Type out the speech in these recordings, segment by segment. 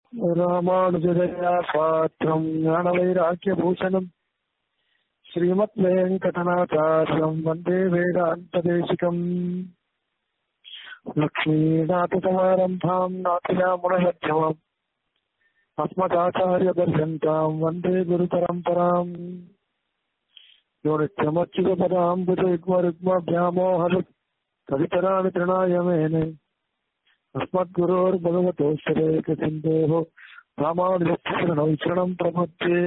ராமானுஜதயா பாத்திரம் ஞானவைராக்கியபூஷணம் ஸ்ரீமத் வெங்கடநாதாரியம் வந்தே வேதாந்ததேசிகம் லக்ஷ்மீநாथसमारम्भाम् नाथियामुणमध्यमम् अस्मदाचार्यपर्यन्ताम् वन्दे गुरुपरम्पराम् यो नित्यमच्युतपदाम्बुजयुग्मरुग्मभ्यामोहरत् कवितराणि तृणाय मेने अस्मद्गुरोर्भगवतोऽश्वरेकसिन्धोः रामानुजस्य शरणं प्रपद्ये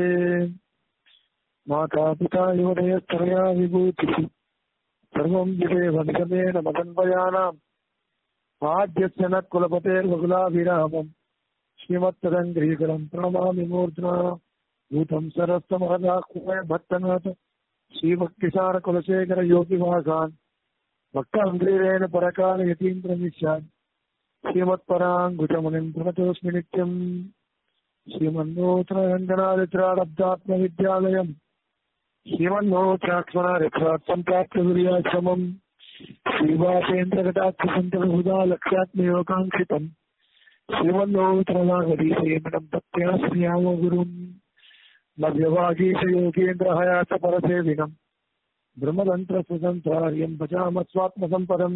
मातापिता युवदयस्तनया विभूतिः सर्वं विदेव निगमेन मदन्वयानाम् आद्यस्य न कुलपतेर्वकुलाभिरामम् श्रीमत्तदङ्ग्रीकरम् प्रणमामि मूर्ध्ना भूतं सरस्तमहदाकुमय भक्तनाथ श्रीभक्तिसारकुलशेखर योगिवासान् भक्ताङ्ग्रीरेण परकाल यतीन्द्रमिष्यान् श्रीमत्पराङ्गुजमुनिम् प्रणतोऽस्मि नित्यम् श्रीमन्नोत्ररङ्गनादित्रारब्धात्मविद्यालयम् श्रीमन्नोत्राक्ष्मणारित्रात् सम्प्राप्तविर्याश्रमम् श्रीवासेन्द्रकटाक्षसन्तबहुधा लक्ष्यात्मयोगाङ्क्षितम् श्रीमन्नोत्रनागरीशयेन्द्रम् तत्याश्रियामो गुरुम् नव्यवागीशयोगेन्द्रहयातपरसेविनम् ब्रह्मतन्त्रस्वतन्त्रार्यम् भजाम स्वात्मसम्पदम्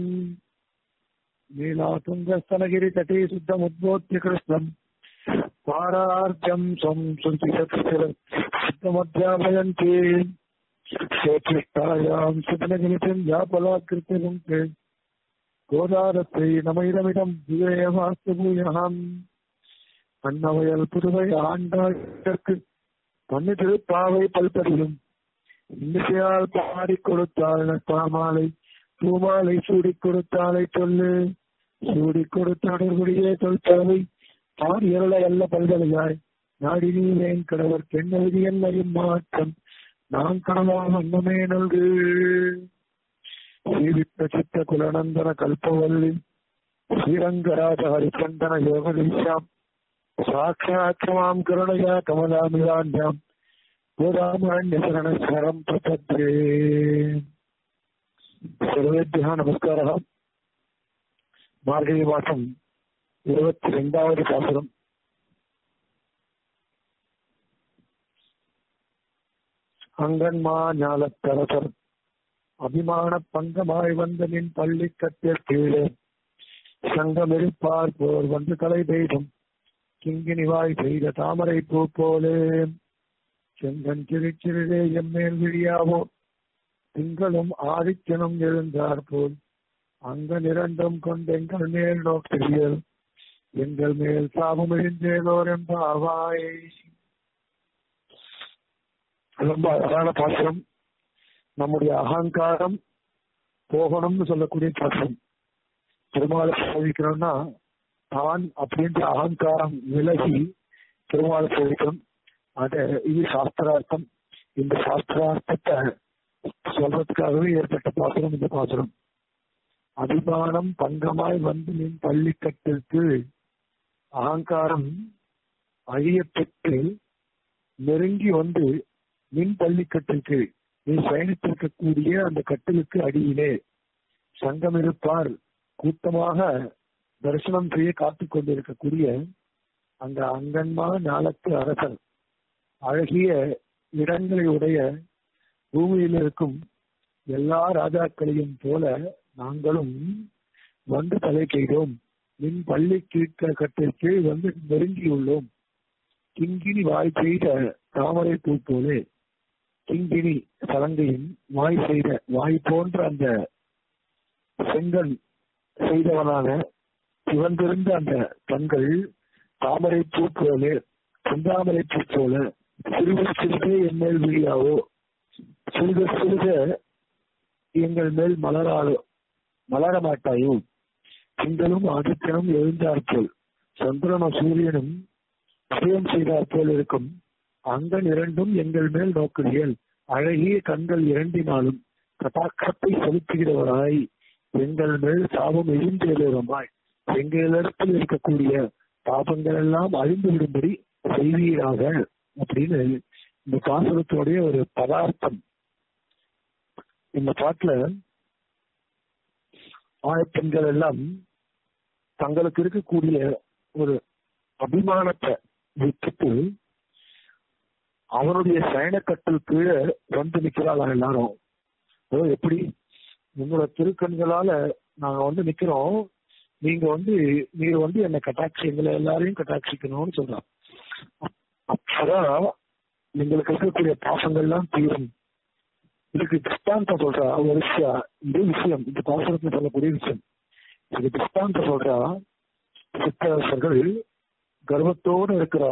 नीलातुङ्गस्तनगिरितटे शुद्धमुद्बोध्य कृष्णम् पारार्जम् स्वम् श्रुतिशतमध्यापयन्ति क्षेत्रिष्टायाम् सुधनगिरितिम् व्यापलाकृत्य पुङ्क्ते கோதாரத்தை நமைதமிடம் விவேகமாஸ்து பூயகம் அன்னவயல் புதுவை ஆண்டாருக்கு பண்ணு திருப்பாவை பல்பதியும் இன்னிசையால் பாடி கொடுத்தாள் பாமாலை பூமாலை சூடி கொடுத்தாலை சொல்லு சூடி கொடுத்தாடர்குடியே தொல்பாவை பாடியருள அல்ல பல்கலையாய் நாடி நீ வேன் கடவர் பெண்ணெழுதி என்னையும் மாற்றம் நான் கனவாம் அன்னமே நல்கு శ్రీవిత్త చిత్త కులనందన కల్పవల్లి శ్రీరంగరాజ హరిచందన యోగదీశాం సాక్షాత్ మాం కరుణయా కమలామిలాన్యాం గోదామాన్య శరణస్వరం ప్రపద్యే సర్వేభ్య నమస్కార మార్గీ మాసం இருபத்தி ரெண்டாவது பாசுரம் அங்கன்மா ஞாலத்தரசர் அபிமான பங்கமாய் வந்த நின் பள்ளி கட்டில் கீழே சங்கமெரிப்பார் போர் வந்து கலை தெய்வம் கிங்கினிவாய் செய்த தாமரை பூ போலே செங்கன் சிறுச்சிறிதே எம்மேல் விழியாவோ திங்களும் ஆதித்யனும் எழுந்தார் போல் அங்க நிரண்டும் கொண்டு எங்கள் மேல் நோக்கியல் எங்கள் மேல் சாபம் எழுந்தேதோர் எம்பாவாய் ரொம்ப அழகான பாசனம் நம்முடைய அகங்காரம் போகணும்னு சொல்லக்கூடிய பாசனம் பெருமாளை சேவிக்கணும்னா தான் அப்படின்ற அகங்காரம் விலகி பெருமாளை சேவிக்கணும் அது இது சாஸ்திரார்த்தம் இந்த சாஸ்திரார்த்தத்தை சொல்றதுக்காகவே ஏற்பட்ட பாசுரம் இந்த பாசுரம் அபிமானம் பங்கமாய் வந்து நின் பள்ளிக்கட்டிற்கு அகங்காரம் அழியப்பெற்று நெருங்கி வந்து மின் பள்ளிக்கட்டிற்கு நீ பயணித்திருக்கக்கூடிய அந்த கட்டிலுக்கு அடியிலே சங்கம் இருப்பார் கூட்டமாக தரிசனம் செய்ய காத்துக் கொண்டிருக்கக்கூடிய அந்த அங்கன்மா ஞாலத்து அரசர் அழகிய இடங்களை உடைய பூமியில் இருக்கும் எல்லா ராஜாக்களையும் போல நாங்களும் வந்து தலை செய்தோம் மின் பள்ளி கீழ்க்க கட்டிற்கு வந்து நெருங்கியுள்ளோம் கிங்கினி வாய் செய்த தாமரை பூ போலே கிங்கினி சலங்கையின் வாய் செய்த வாய் போன்ற அந்த செங்கல் செய்தவனான சிவந்திருந்த அந்த கண்கள் தாமரை பூ போல செந்தாமரை பூ போல சிறுக சிறுக என் மேல் விழியாவோ சிறுக சிறுக எங்கள் மேல் மலராளோ மலர மாட்டாயோ திங்களும் ஆதித்தனும் எழுந்தாற்போல் சந்திரனும் சூரியனும் சுயம் செய்தாற்போல் இருக்கும் அங்கன் இரண்டும் எங்கள் மேல் நோக்குகிறீர்கள் அழகிய கண்கள் இரண்டினாலும் கட்டாக்கத்தை செலுத்துகிறவராய் எங்கள் மேல் சாபம் எழுந்தேறுமாய் எங்களிடத்தில் இருக்கக்கூடிய பாபங்கள் எல்லாம் அழிந்து விடும்படி செய்வீராக அப்படின்னு இந்த பாசனத்தோடைய ஒரு பதார்த்தம் இந்த பாட்டுல ஆயப்பெண்கள் எல்லாம் தங்களுக்கு இருக்கக்கூடிய ஒரு அபிமானத்தை விட்டுட்டு அவனுடைய சயனக்கட்டில் கீழே வந்து நிக்கிறாள் எல்லாரும் அதோ எப்படி உங்களோட திருக்கண்களால நாங்க வந்து நிக்கிறோம் நீங்க வந்து நீங்க வந்து என்ன கட்டாட்சி எங்களை எல்லாரையும் கட்டாட்சிக்கணும்னு சொல்றான் அப்பதான் எங்களுக்கு இருக்கக்கூடிய பாசங்கள்லாம் தீரும் இதுக்கு திஷ்டாந்தம் சொல்றா ஒரு விஷயம் இது விஷயம் இந்த பாசனத்துல சொல்லக்கூடிய விஷயம் இதுக்கு திஷ்டாந்தம் சொல்றா சித்தரசர்கள் கர்வத்தோடு இருக்கிறா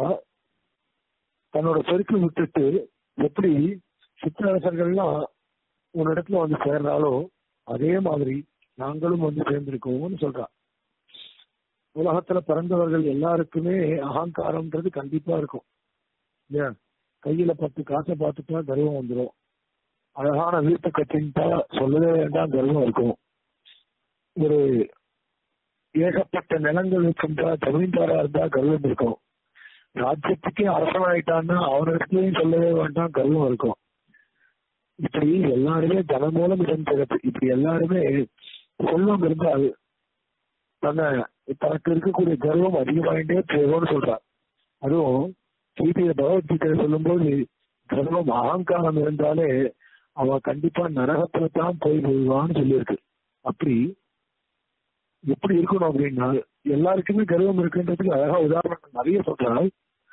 தன்னோட பெருக்கை விட்டுட்டு எப்படி சித்தரசர்கள்லாம் உன்னிடத்துல வந்து சேர்றாலோ அதே மாதிரி நாங்களும் வந்து சேர்ந்திருக்கோம்னு சொல்றா உலகத்துல பிறந்தவர்கள் எல்லாருக்குமே அகங்காரம்ன்றது கண்டிப்பா இருக்கும் இல்லையா கையில பத்து காசை பார்த்துட்டா கர்வம் வந்துடும் அழகான வீட்டை கட்டின்ட்டா சொல்லவே வேண்டாம் கர்வம் இருக்கும் ஒரு ஏகப்பட்ட நிலங்கள் வச்சிருந்தா ஜமீன்தாரா இருந்தா கர்வம் இருக்கும் ராஜ்யத்துக்கே அரசனாயிட்டான்னா அவனிடத்துலயும் சொல்லவே வேண்டாம் கர்வம் இருக்கும் இப்படி எல்லாருமே தனம் மூலம் இடம் திறப்பு இப்படி எல்லாருமே செல்வம் இருந்தால் தன்னை தனக்கு இருக்கக்கூடிய கர்வம் அதிகமாயிட்டே போகும்னு சொல்றார் அதுவும் கீதையில பகவத்கீதையில சொல்லும்போது கர்வம் அகங்காரம் இருந்தாலே அவன் கண்டிப்பா நரகத்துல தான் போய் விழுவான்னு சொல்லியிருக்கு அப்படி எப்படி இருக்கணும் அப்படின்னா எல்லாருக்குமே கர்வம் இருக்குன்றதுக்கு அழகா உதாரணம் நிறைய சொல்றாள்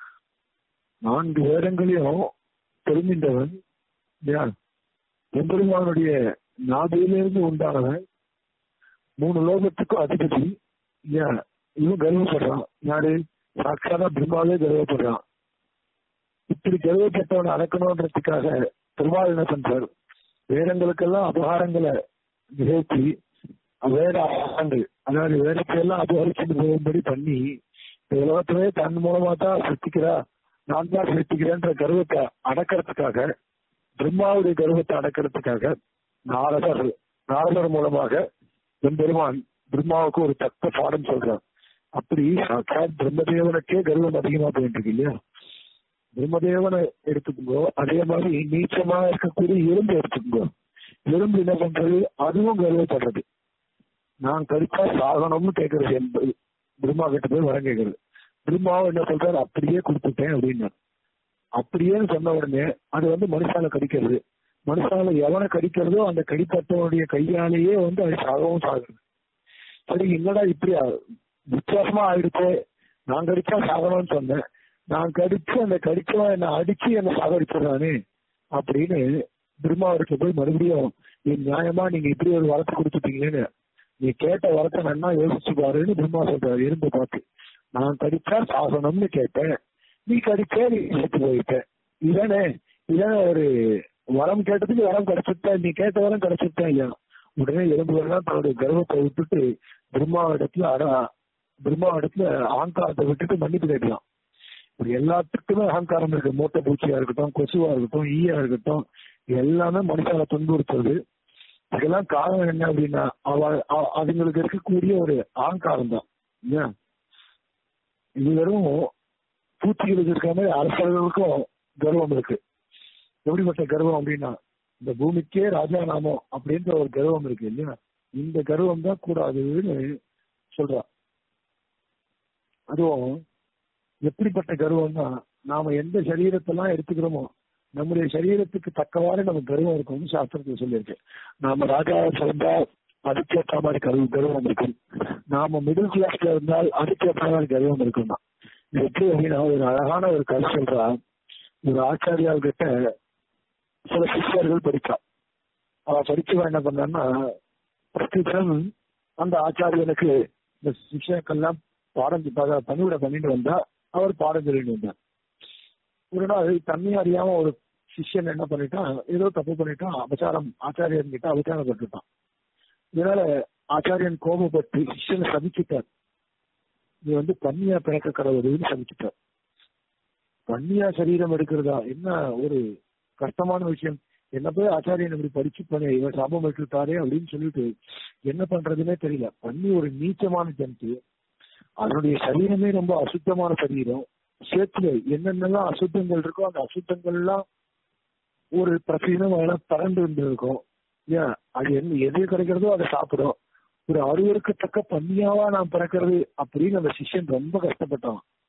நான்கு வேதங்களையும் தெரிஞ்சின்றவன் இல்லையா எம்பெருமானுடைய நாபியிலிருந்து உண்டானவன் மூணு லோகத்துக்கும் அதிபதி இல்லையா இவன் கர்வப்படுறான் யாரு சாட்சாதா பிரம்மாவே கர்வப்படுறான் இப்படி கர்வப்பட்டவனை அடக்கணுன்றதுக்காக பெருமாள் என்ன பண்றார் வேதங்களுக்கெல்லாம் அபகாரங்களை நிகழ்த்தி வேத அபகாரங்கள் அதாவது வேதத்தை எல்லாம் அபகரிச்சுட்டு போகும்படி பண்ணி இந்த உலகத்திலே தன் மூலமா தான் சிருஷ்டிக்கிறா நான் தான் சிருஷ்டிக்கிறேன்ற கர்வத்தை அடக்கிறதுக்காக பிரம்மாவுடைய கர்வத்தை அடக்கிறதுக்காக நாரதர் நாரதர் மூலமாக எம்பெருமான் பிரம்மாவுக்கு ஒரு தக்க பாடம் சொல்றார் அப்படி சாட்சாத் பிரம்மதேவனுக்கே கர்வம் அதிகமா போயிட்டு இருக்கு இல்லையா பிரம்மதேவனை எடுத்துக்கோங்க அதே மாதிரி நீச்சமா இருக்கக்கூடிய எறும்பு எடுத்துக்கோங்க எறும்பு என்ன பண்றது அதுவும் கர்வப்படுறது நான் கருப்பா சாகணும்னு கேட்கறது என்பது பிரம்மா கிட்ட போய் வரம் கேட்கறது பிரம்மாவும் என்ன சொல்றாரு அப்படியே கொடுத்துட்டேன் அப்படின்னா அப்படியே சொன்ன உடனே அது வந்து மனுஷால கடிக்கிறது மனுஷால எவனை கடிக்கிறதோ அந்த கடிப்பட்டவனுடைய கையாலேயே வந்து அது சாகவும் சாகுது சரி என்னடா இப்படி வித்தியாசமா ஆயிடுச்சு நான் கடிச்சா சாகணும்னு சொன்னேன் நான் கடிச்சு அந்த கடிச்சவன் என்ன அடிச்சு என்ன சாகடிச்சிடறானே அப்படின்னு பிரம்மாவிற்கு போய் மறுபடியும் நீ நியாயமா நீங்க இப்படி ஒரு வரத்தை கொடுத்துட்டீங்கன்னு நீ கேட்ட வரத்தை நன்னா யோசிச்சு பாருன்னு பிரம்மா சொல்றாரு இருந்து பார்த்து நான் கடிச்சா சாகணும்னு கேட்டேன் நீ கடிச்சே நீ செத்து போயிட்ட இதானே இதானே ஒரு வரம் கேட்டதுக்கு வரம் கிடைச்சிட்டேன் நீ கேட்ட வரம் கிடைச்சிட்டேன் ஐயா உடனே எறும்புகள்லாம் தன்னுடைய கர்வத்தை விட்டுட்டு பிரம்மாவிடத்துல அட பிரம்மாவிடத்துல அகங்காரத்தை விட்டுட்டு மன்னிப்பு கேட்கலாம் இப்படி எல்லாத்துக்குமே அகங்காரம் இருக்கு மூட்டை பூச்சியா இருக்கட்டும் கொசுவா இருக்கட்டும் ஈயா இருக்கட்டும் எல்லாமே மனுஷால துன்புறுத்துறது இதெல்லாம் காரணம் என்ன அப்படின்னா அவ அதுங்களுக்கு இருக்கக்கூடிய ஒரு அகங்காரம் தான் ஏன் இது வெறும் பூச்சிகளுக்கு இருக்க மாதிரி அரசர்களுக்கும் கர்வம் இருக்கு எப்படிப்பட்ட கர்வம் அப்படின்னா இந்த பூமிக்கே ராஜா நாமம் அப்படின்ற ஒரு கர்வம் இருக்கு இல்லையா இந்த கர்வம் தான் கூடாதுன்னு சொல்றா அதுவும் எப்படிப்பட்ட கர்வம்னா நாம எந்த சரீரத்தெல்லாம் எடுத்துக்கிறோமோ நம்முடைய சரீரத்துக்கு தக்கவாறு நம்ம கர்வம் இருக்கும்னு சாஸ்திரத்தில் சொல்லியிருக்கு நாம ராஜா சிறந்தா அதுக்கேற்ற மாதிரி கருவு கர்வம் இருக்கும் நாம மிடில் கிளாஸ்ல இருந்தால் அதுக்கேற்ற மாதிரி கர்வம் இருக்கும் தான் எப்படி அப்படின்னா ஒரு அழகான ஒரு கதை சொல்றா ஒரு ஆச்சாரியால் கிட்ட சில சிஷ்யர்கள் படிச்சா அவ படிச்சவன் என்ன பண்ணான்னா பிரதிதினம் அந்த ஆச்சாரியனுக்கு இந்த சிஷ்யக்கெல்லாம் பாடம் பணிவிட பண்ணிட்டு வந்தா அவர் பாடம் சொல்லிட்டு வந்தார் ஒரு நாள் தண்ணி அறியாம ஒரு சிஷ்யன் என்ன பண்ணிட்டான் ஏதோ தப்பு பண்ணிட்டான் அபச்சாரம் ஆச்சாரியன் கிட்ட அபச்சாரப்பட்டுட்டான் இதனால ஆச்சாரியன் கோபப்பட்டு சிஷ்யனை சபிச்சுட்டார் நீ வந்து பன்னியா பிறக்க கடவுள்னு சபிச்சுட்டார் பன்னியா சரீரம் எடுக்கிறதா என்ன ஒரு கஷ்டமான விஷயம் என்ன போய் ஆச்சாரியன் இப்படி படிச்சு பண்ண இவன் சாபம் எடுத்துட்டாரே அப்படின்னு சொல்லிட்டு என்ன பண்றதுன்னே தெரியல பன்னி ஒரு நீச்சமான ஜந்து அதனுடைய சரீரமே ரொம்ப அசுத்தமான சரீரம் சேத்துல என்னென்னலாம் அசுத்தங்கள் இருக்கோ அந்த அசுத்தங்கள் எல்லாம் ஒரு பிரச்சனை பறந்து வந்து இருக்கும் ஏன் அது என்ன எது கிடைக்கிறதோ அதை சாப்பிடும் ஒரு அருவருக்கத்தக்க பன்னியாவா நான் பிறக்கிறது அப்படின்னு அந்த சிஷ்யன் ரொம்ப கஷ்டப்பட்டான்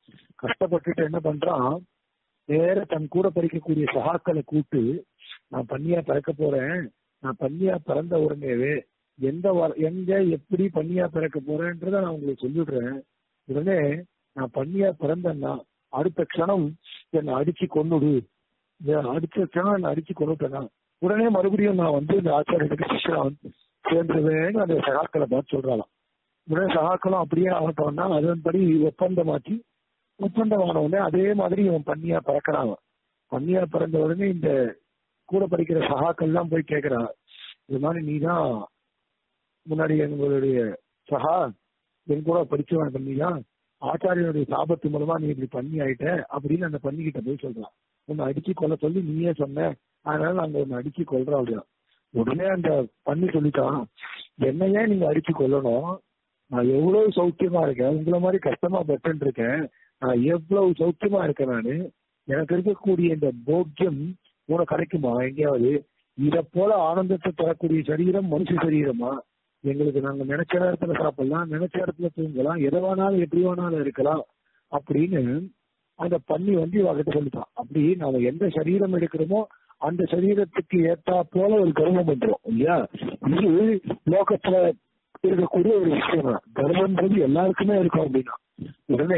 கஷ்டப்பட்டுட்டு என்ன பண்றான் நேர தன் கூட படிக்கக்கூடிய சகாக்களை கூப்பிட்டு நான் பன்னியா பிறக்க போறேன் நான் பன்னியா பிறந்த உடனேவே எந்த வர- எங்க எப்படி பன்னியா பிறக்க போறேன்றத நான் உங்களுக்கு சொல்லிடுறேன் உடனே நான் பன்னியா பிறந்தேன்னா அடுத்த க்ஷணம் என்னை அடிச்சு கொன்னுடு இத அடுத்த க்ஷணம் என்னை அடிச்சு கொண்டுட்டேன்னா உடனே மறுபடியும் நான் வந்து இந்த ஆச்சாரியனுக்கு சிஷ்யனா வந்து சேர்ந்துருவேன்னு அந்த சகாக்களை பார்த்து சொல்றாளாம் உடனே சகாக்களும் அப்படியே ஆகட்டோம்னா அதன்படி ஒப்பந்தமாக்கி ஒப்பந்தமான உடனே அதே மாதிரி இவன் பன்னியா பிறக்கிறான் பன்னியா பிறந்த உடனே இந்த கூட படிக்கிற சகாக்கள் எல்லாம் போய் கேக்குறான் இது மாதிரி நீதான் முன்னாடி எங்களுடைய சகா என் கூட படிச்சவன் பண்ணியா ஆச்சாரியனுடைய சாபத்து மூலமா நீ இப்படி பண்ணி ஆயிட்ட அப்படின்னு அந்த பண்ணிக்கிட்ட போய் சொல்றான் உன்னை அடிச்சு கொல்ல சொல்லி நீயே சொன்ன அதனால நாங்க உன்னை அடிச்சு கொல்றோம் அப்படின்னா உடனே அந்த பண்ணி சொல்லிட்டான் என்னையே நீங்க அடிச்சு கொல்லணும் நான் எவ்வளவு சௌக்கியமா இருக்கேன் உங்களை மாதிரி கஷ்டமா பெற்று இருக்கேன் நான் எவ்வளவு சௌக்கியமா இருக்கேன் நானு எனக்கு இருக்கக்கூடிய இந்த போக்கியம் உனக்கு கிடைக்குமா எங்கேயாவது இத போல ஆனந்தத்தை தரக்கூடிய சரீரம் மனுஷ சரீரமா எங்களுக்கு நாங்க நினைச்ச நேரத்துல சாப்பிடலாம் நினைச்ச இடத்துல தூங்கலாம் எதை வேணாலும் எப்படி வேணாலும் இருக்கலாம் அப்படின்னு அந்த பண்ணி வந்து இவகிட்ட சொல்லிட்டான் அப்படி நாம எந்த சரீரம் எடுக்கிறோமோ அந்த சரீரத்துக்கு ஏத்தா போல ஒரு கர்வம் வந்துடும் இல்லையா இது லோகத்துல இருக்கக்கூடிய ஒரு விஷயம் தான் கர்வம்ன்றது எல்லாருக்குமே இருக்கும் அப்படின்னா உடனே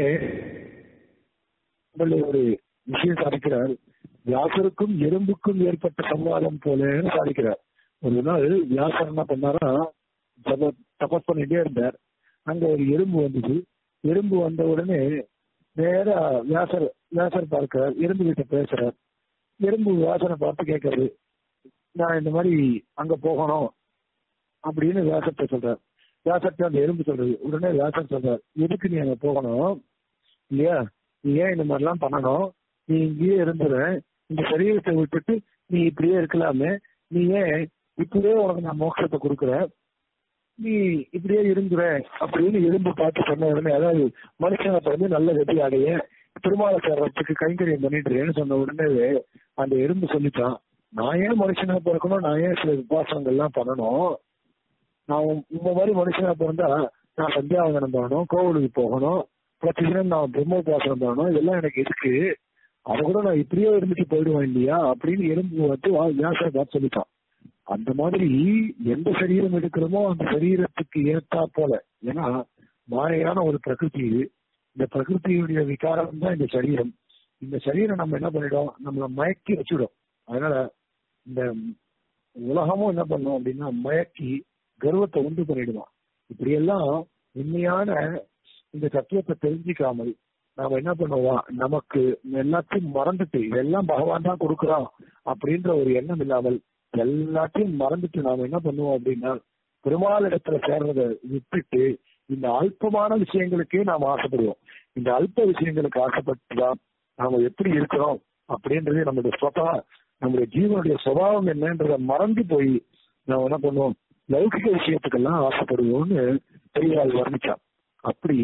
உங்களை ஒரு விஷயம் சாதிக்கிறார் வியாசருக்கும் எறும்புக்கும் ஏற்பட்ட சம்வாதம் போலன்னு சாதிக்கிறார் ஒரு நாள் வியாசர் என்ன பண்ணாரா ஜப தபஸ் பண்ணிட்டே இருந்தார் அங்க ஒரு எறும்பு வந்தது எறும்பு வந்த உடனே நேரா வியாசர் வியாசர் பார்க்கிறார் எறும்பு கிட்ட பேசுறார் எறும்பு வியாசரை பார்த்து கேட்கறது நான் இந்த மாதிரி அங்க போகணும் அப்படின்னு வியாசர்கிட்ட சொல்றார் வியாசர்கிட்ட அந்த எறும்பு சொல்றது உடனே வியாசர் சொல்றார் எதுக்கு நீ அங்க போகணும் இல்லையா நீ ஏன் இந்த மாதிரிலாம் பண்ணணும் நீ இங்கேயே இருந்துற இந்த சரீரத்தை விட்டுட்டு நீ இப்படியே இருக்கலாமே நீ ஏன் இப்படியே உனக்கு நான் மோட்சத்தை கொடுக்குறேன் நீ இப்படியே இருந்துற அப்படின்னு எறும்பு பார்த்து சொன்ன உடனே அதாவது மனுஷனை பிறந்து நல்ல வெற்றி அடைய திருமால சேர்றதுக்கு கைங்கரியம் பண்ணிட்டுறேன்னு சொன்ன உடனே அந்த எறும்பு சொல்லிட்டான் நான் ஏன் மனுஷனா பிறக்கணும் நான் ஏன் சில உபாசங்கள்லாம் பண்ணணும் நான் உன் உங்க மாதிரி மனுஷனா பிறந்தா நான் சந்தியாவந்தனம் பண்ணணும் கோவிலுக்கு போகணும் பிரதிதினம் நான் பிரம்ம உபாசனம் பண்ணணும் இதெல்லாம் எனக்கு இருக்கு அதை கூட நான் இப்படியே இருந்துட்டு போயிடுவேன் இல்லையா அப்படின்னு எறும்பு வந்து வா- வியாசரை பார்த்து சொல்லிட்டான் அந்த மாதிரி எந்த சரீரம் எடுக்கிறோமோ அந்த சரீரத்துக்கு ஏத்தா போல ஏன்னா மாயையான ஒரு பிரகிருதி இது இந்த பிரகிருதியுடைய விகாரம் தான் இந்த சரீரம் இந்த சரீரம் நம்ம என்ன பண்ணிடும் நம்மள மயக்கி வச்சுடும் அதனால இந்த உலகமும் என்ன பண்ணும் அப்படின்னா மயக்கி கர்வத்தை உண்டு பண்ணிடுவான் இப்படியெல்லாம் உண்மையான இந்த தத்துவத்தை தெரிஞ்சுக்காமல் நாம என்ன பண்ணுவோம் நமக்கு எல்லாத்தையும் மறந்துட்டு இதெல்லாம் பகவான் தான் கொடுக்குறான் அப்படின்ற ஒரு எண்ணம் இல்லாமல் எல்லாத்தையும் மறந்துட்டு நாம என்ன பண்ணுவோம் அப்படின்னா பெருமாள் இடத்துல சேர்றத விட்டுட்டு இந்த அல்பமான விஷயங்களுக்கே நாம் ஆசைப்படுவோம் இந்த அல்ப விஷயங்களுக்கு ஆசைப்பட்டுதான் நாம எப்படி இருக்கிறோம் அப்படின்றது நம்மளுடைய சொதா நம்முடைய ஜீவனுடைய சுபாவம் என்னன்றத மறந்து போய் நாம என்ன பண்ணுவோம் லௌகிக விஷயத்துக்கெல்லாம் ஆசைப்படுவோம்னு பெரியவாள் வர்ணிச்சான் அப்படி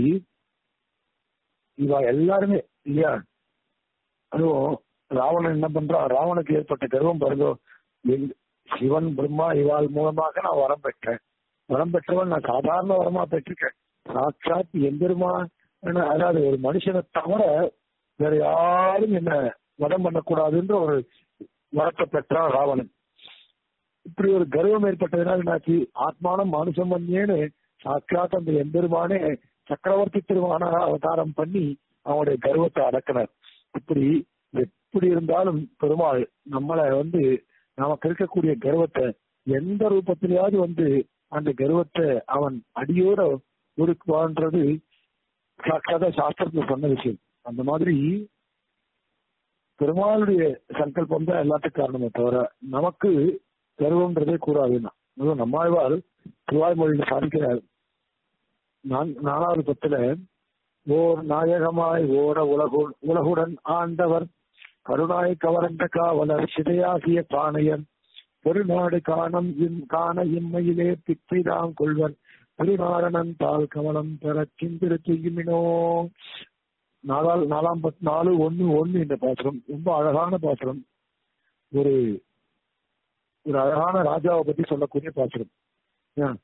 இவ எல்லாருமே இல்லையா அதுவும் ராவணன் என்ன பண்றான் ராவனுக்கு ஏற்பட்ட கர்வம் பாருங்க எங்க- சிவன் பிரம்மா இவாள் மூலமாக நான் வரம் பெற்றேன் வரம் பெற்றவன் நான் சாதாரண வரமா பெற்றிருக்கேன் சாட்சாத் எம்பெருமா அதாவது ஒரு மனுஷனை தவிர வேற யாரும் என்ன வதம் பண்ணக்கூடாதுன்ற ஒரு வரத்தை பெற்றான் ராவணன் இப்படி ஒரு கர்வம் ஏற்பட்டதுனால என்னாச்சு ஆத்மானம் மானுஷம் வந்தேன்னு சாட்சாத் அந்த எம்பெருமானே சக்கரவர்த்தி திருவான அவதாரம் பண்ணி அவனுடைய கர்வத்தை அடக்கினார் இப்படி எப்படி இருந்தாலும் பெருமாள் நம்மளை வந்து நமக்கு இருக்கக்கூடிய கர்வத்தை எந்த ரூபத்திலேயாவது வந்து அந்த கர்வத்தை அவன் அடியோட ஒடுக்குவான்றது சாட்சாத சாஸ்திரத்துல சொன்ன விஷயம் அந்த மாதிரி பெருமாளுடைய சங்கல்பம் தான் எல்லாத்துக்கும் காரணமே தவிர நமக்கு கர்வம்ன்றதே கூடாதுன்னா அதுவும் நம்மாழ்வார் திருவாய்மொழியில சாதிக்கிறார் நான் நாலாவது பத்துல ஓர் நாயகமாய் ஓர உலகு உலகுடன் ஆண்டவர் கருணாய் கவர்ந்த காவலர் சிதையாகிய பாணையன் பெருநாடு காணம் இம் காண இம்மையிலே பிச்சைதாம் கொள்வர் திருநாரணன் தாள் கவலம் பெற சிந்திரு செய்யுமினோ நாலால் நாலாம் பத்து நாலு ஒண்ணு ஒண்ணு இந்த பாசுரம் ரொம்ப அழகான பாசுரம் ஒரு ஒரு அழகான ராஜாவை பத்தி சொல்லக்கூடிய பாசுரம் ஏன்?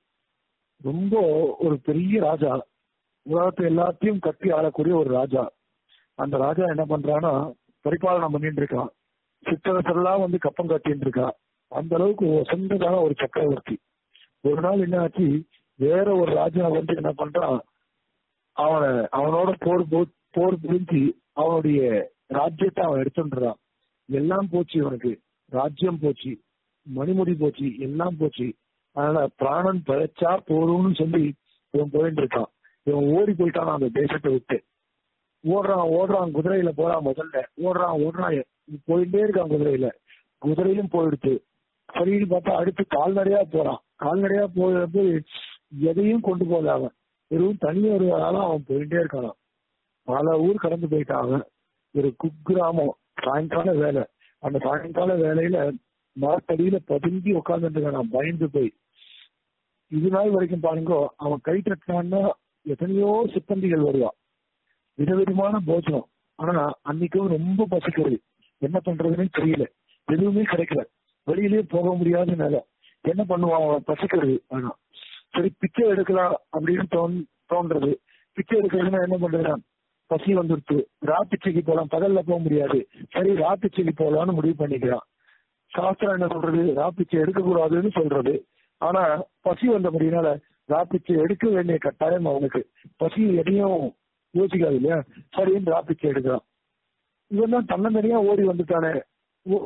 ரொம்ப ஒரு பெரிய ராஜா உலகத்தை எல்லாத்தையும் கட்டி ஆளக்கூடிய ஒரு ராஜா அந்த ராஜா என்ன பண்றான்னா பரிபாலனம் பண்ணிட்டு இருக்கான் சித்தரசெல்லாம் வந்து கப்பம் கட்டிட்டு இருக்கான் அந்த அளவுக்கு சொந்ததான ஒரு சக்கரவர்த்தி ஒரு நாள் என்ன ஆச்சு வேற ஒரு ராஜா வந்து என்ன பண்றான் அவனை அவனோட போர் போ- போர் புரிஞ்சு அவனுடைய ராஜ்யத்தை அவன் எடுத்துடுறான் எல்லாம் போச்சு இவனுக்கு ராஜ்யம் போச்சு மணிமுடி போச்சு எல்லாம் போச்சு அதனால பிராணன் பிழைச்சா போதும்னு சொல்லி இவன் போயிட்டு இருக்கான் இவன் ஓடி போயிட்டான் அந்த தேசத்தை விட்டு ஓடுறான் ஓடுறான் குதிரையில போறான் முதல்ல ஓடுறான் ஓடுறான் போயிட்டே இருக்கான் குதிரையில குதிரையும் போயிடுச்சு சரின்னு பார்த்தா அடுத்து கால்நடையா போறான் கால்நடையா போறது எதையும் கொண்டு போகல அவன் வெறும் தனி ஒரு ஆளா அவன் போயிட்டே இருக்கான் பல ஊர் கடந்து போயிட்டான் அவன் ஒரு குக்கிராமம் சாயங்கால வேலை அந்த சாயங்கால வேலையில மரத்தடியில பதுங்கி உட்கார்ந்துட்டு இருக்கான் பயந்து போய் இது நாள் வரைக்கும் பாருங்க அவன் கை தட்டினான்னா எத்தனையோ சிப்பந்திகள் வருவா விதவிதமான போஜனம் ஆனா அன்னைக்கும் ரொம்ப பசிக்கிறது என்ன பண்றதுன்னு தெரியல எதுவுமே கிடைக்கல வெளியிலேயே போக முடியாத நிலை என்ன பண்ணுவான் அவன் பசிக்கிறது ஆனா சரி பிச்சை எடுக்கலாம் அப்படின்னு தோன் தோன்றது பிச்சை எடுக்கிறதுன்னா என்ன பண்றான் பசி வந்துருச்சு ராப்பிச்சைக்கு போலாம் பகல்ல போக முடியாது சரி ராப்பிச்சைக்கு போலாம்னு முடிவு பண்ணிக்கிறான் சாஸ்திரம் என்ன சொல்றது ராப்பிச்சை எடுக்க கூடாதுன்னு சொல்றது ஆனா பசி வந்தபடினால ராப்பிச்சை எடுக்க வேண்டிய கட்டாயம் அவனுக்கு பசி எதையும் யோசிக்காது இல்லையா சரின்னு ராப்பிச்சை எடுக்கிறான் இவன் தான் தன்னந்தனியா ஓடி வந்துட்டானே ஓ-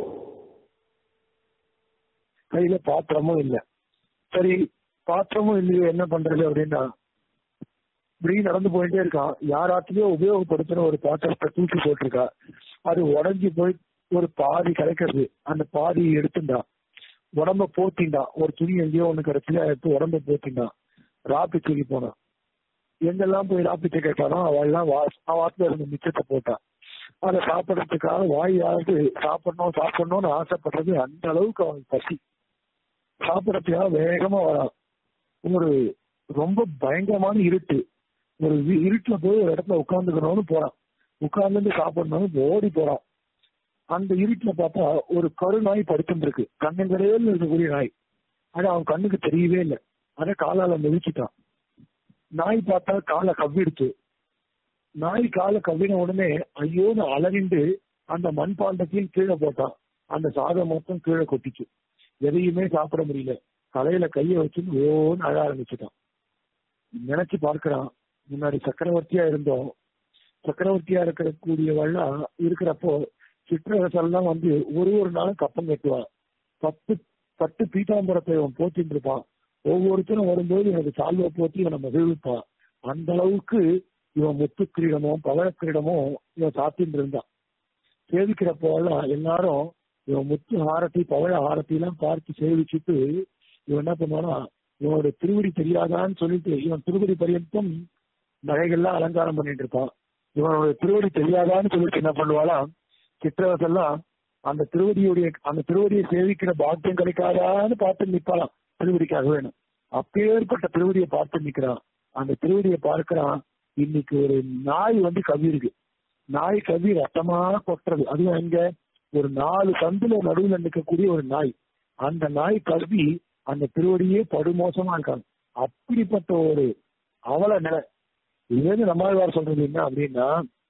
கையில பாத்திரமும் இல்ல சரி பாத்திரமும் இல்லையே என்ன பண்றது அப்படின்னா இப்படி நடந்து போயிட்டே இருக்கான் யாராத்துலயோ உபயோகப்படுத்தின ஒரு பாத்திரத்தை தூக்கி போட்டிருக்கா அது உடஞ்சி போய் ஒரு பாதி கிடைக்கிறது அந்த பாதி எடுத்துட்டான் உடம்ப போத்திண்டான் ஒரு துணி எங்கேயோ ஒண்ணு கிடைச்சல எடுத்து உடம்ப போத்திண்டான் ராப்பிச்சைக்கு போனான் எங்கெல்லாம் போய் ராப்பிச்சை கேட்டானோ அவெல்லாம் வாத்துல இருந்த மிச்சத்தை போட்டான் அதை சாப்பிடறதுக்காக வாய் யாருக்கு சாப்பிடணும் சாப்பிடணும்னு ஆசைப்படுறது அந்த அளவுக்கு அவனுக்கு பசி சாப்பிடறதுக்காக வேகமா வரான் ஒரு ரொம்ப பயங்கரமான இருட்டு ஒரு வி- இருட்டுல போய் ஒரு இடத்துல உட்காந்துக்கணும்னு போறான் உட்கார்ந்துட்டு சாப்பிடணும்னு ஓடி போறான் அந்த இருட்டுல பார்த்தா ஒரு கரு நாய் படுத்துட்டு இருக்கு கண்ணங்கரையில் இருக்கக்கூடிய நாய் ஆனா அவன் கண்ணுக்கு தெரியவே இல்லை அதை காலால மிதிச்சிட்டான் நாய் பார்த்தா காலை கவ்விடுச்சு நாய் காலை கவ்வின உடனே ஐயோன்னு அலறிண்டு அந்த மண்பாண்டத்தையும் கீழே போட்டான் அந்த சாதம் மொத்தம் கீழே கொட்டிச்சு எதையுமே சாப்பிட முடியல தலையில கைய வச்சு ஓன்னு அழ ஆரம்பிச்சுட்டான் நினைச்சு பார்க்கறான் முன்னாடி சக்கரவர்த்தியா இருந்தோம் சக்கரவர்த்தியா இருக்கக்கூடியவள்லாம் இருக்கிறப்போ சிற்றரசெல்லாம் வந்து ஒரு ஒரு நாளும் கப்பம் கட்டுவான் பத்து பத்து பீதாம்பரத்தை இவன் போத்திட்டு இருப்பான் ஒவ்வொருத்தரும் வரும்போது எனக்கு சால்வை போத்தி இவனை மகிழ்விப்பான் அந்த அளவுக்கு இவன் முத்து கிரீடமும் பவழ கிரீடமும் இவன் சாத்திட்டு இருந்தான் சேவிக்கிறப்போ எல்லாம் எல்லாரும் இவன் முத்து ஹாரத்தி பவழ ஹாரத்தி எல்லாம் பார்த்து சேவிச்சுட்டு இவன் என்ன பண்ணுவானா இவனோட திருவடி தெரியாதான்னு சொல்லிட்டு இவன் திருவடி பரியந்தம் நகைகள்லாம் அலங்காரம் பண்ணிட்டு இருப்பான் இவனோட திருவடி தெரியாதான்னு சொல்லிட்டு என்ன பண்ணுவாளாம் சித்திரவசெல்லாம் அந்த திருவடியுடைய அந்த திருவடியை சேவிக்கிற பாக்கியம் கிடைக்காதான்னு பார்த்து நிப்பாளாம் திருவடிக்காக வேணும் அப்பேற்பட்ட திருவடியை பார்த்து நிக்கிறான் அந்த திருவடியை பார்க்கிறான் இன்னைக்கு ஒரு நாய் வந்து கவி இருக்கு நாய் கவி ரத்தமா கொட்டுறது அதுவும் எங்க ஒரு நாலு சந்துல நடுவுல நிற்கக்கூடிய ஒரு நாய் அந்த நாய் கவி அந்த திருவடியே படுமோசமா இருக்காங்க அப்படிப்பட்ட ஒரு அவல நிலை இது வந்து நம்மாழ்வார் சொல்றது என்ன அப்படின்னா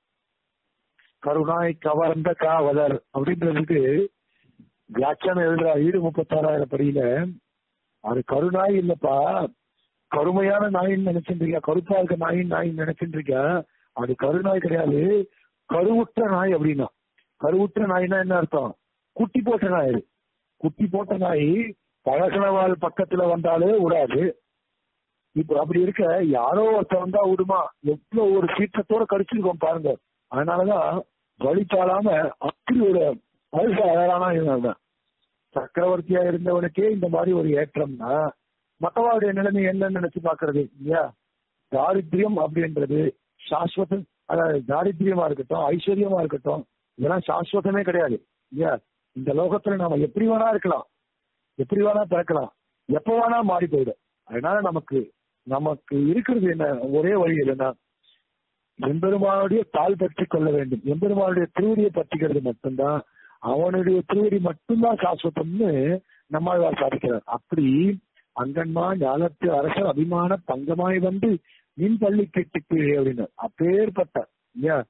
கருணாய் கவர்ந்த காவலர் அப்படின்றதுக்கு வியாக்கியானம் எழுதுறா ஈடு முப்பத்தாறாயிரம் படியில அது கருணாய் இல்லப்பா கருமையான நாயின்னு நினைச்சிட்டு இருக்கியா கருப்பா இருக்க நாயின் நாயின்னு நினைச்சிட்டு இருக்கியா அது கருநாய் கிடையாது கருவுற்ற நாய் அப்படின்னா கருவுற்ற நாய்னா என்ன அர்த்தம் குட்டி போட்ட நாய் அது குட்டி போட்ட நாய் பழகினவாள் பக்கத்துல வந்தாலே விடாது இப்ப அப்படி இருக்க யாரோ ஒருத்தர் வந்தா விடுமா எவ்வளவு ஒரு சீற்றத்தோட கடிச்சிருக்கோம் பாருங்க அதனாலதான் வழி தாழாம அப்படி ஒரு அழுக அழகான இவன் சக்கரவர்த்தியா இருந்தவனுக்கே இந்த மாதிரி ஒரு ஏற்றம்னா மற்றவாளுடைய நிலைமை என்னன்னு நினைச்சு பாக்குறது இல்லையா தாரித்யம் அப்படின்றது சாஸ்வதம் அதாவது தாரித்யமா இருக்கட்டும் ஐஸ்வர்யமா இருக்கட்டும் இதெல்லாம் சாஸ்வதமே கிடையாது இல்லையா இந்த லோகத்துல நாம எப்படி வேணா இருக்கலாம் எப்படி வேணா பிறக்கலாம் எப்ப வேணா மாறி போயிடும் அதனால நமக்கு நமக்கு இருக்கிறது என்ன ஒரே வழி என்னன்னா எம்பெருமானுடைய தாள் பற்றி கொள்ள வேண்டும் எம்பெருமானுடைய திருவடியை பற்றிக்கிறது மட்டும்தான் அவனுடைய திருவடி மட்டும்தான் சாஸ்வதம்னு நம்மாழ்வார் சாதிக்கிறார் அப்படி அங்கன்மா ஞானத்து அரசர் அபிமான பங்கமாய் வந்து மின் பள்ளி கெட்டுக்கு அப்படின்னு அப்பேற்பட்ட இல்லையா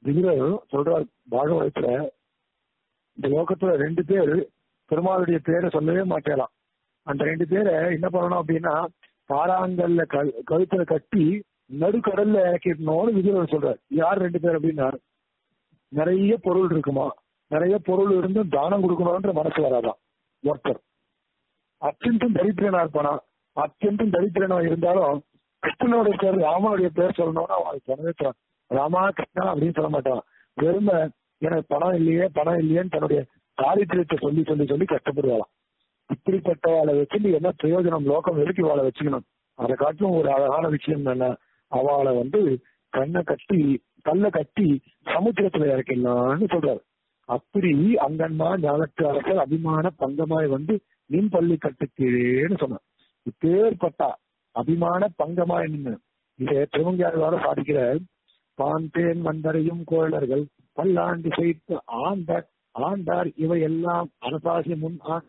விதுரர் சொல்றார் பாகவதத்துல இந்த லோகத்துல ரெண்டு பேர் பெருமாளுடைய பேரை சொல்லவே மாட்டேலாம் அந்த ரெண்டு பேரை என்ன பண்ணணும் அப்படின்னா பாறாங்கல்ல கழு- கழுத்துல கட்டி நடுக்கடல்ல இறக்கிடணும்னு விதுரர் சொல்றார் யார் ரெண்டு பேர் அப்படின்னா நிறைய பொருள் இருக்குமா நிறைய பொருள் இருந்தும் தானம் கொடுக்கணும்ன்ற மனசு வராதான் ஒருத்தர் அத்தியந்தம் தரித்திரனா இருப்பானா அத்தியந்தம் தரித்திரனா இருந்தாலும் கிருஷ்ணனுடைய பேர் ராமனுடைய பேர் சொல்லணும்னு அவன் சொன்னவே தரான். ராமா கிருஷ்ணா அப்படின்னு சொல்ல மாட்டான் வெறும எனக்கு பணம் இல்லையே பணம் இல்லையேன்னு தன்னுடைய தாரித்திரத்தை சொல்லி சொல்லி சொல்லி கஷ்டப்படுவாளாம் இப்படிப்பட்டவாளை வச்சு நீ என்ன பிரயோஜனம் லோகம் வெறுக்கி வாழ வச்சுக்கணும் அதை காட்டும் ஒரு அழகான விஷயம் என்ன அவளை வந்து கண்ணை கட்டி கல்ல கட்டி சமுத்திரத்துல இறக்கிடலாம்னு சொல்றாரு அப்படி அங்கன்மா ஞானத்து அரசர் அபிமான பங்கமாய் வந்து நின் பள்ளி கட்டுக்கீழேன்னு சொன்னார் இப்பேற்பட்டா அபிமான பங்கமாய் நின்று இதை திருவங்கியாழ்வார சாதிக்கிற பான் தேன் மந்தரையும் கோழர்கள் பல்லாண்டு செய்து ஆண்டார் ஆண்டார் இவை எல்லாம் அரசாசி முன் ஆ-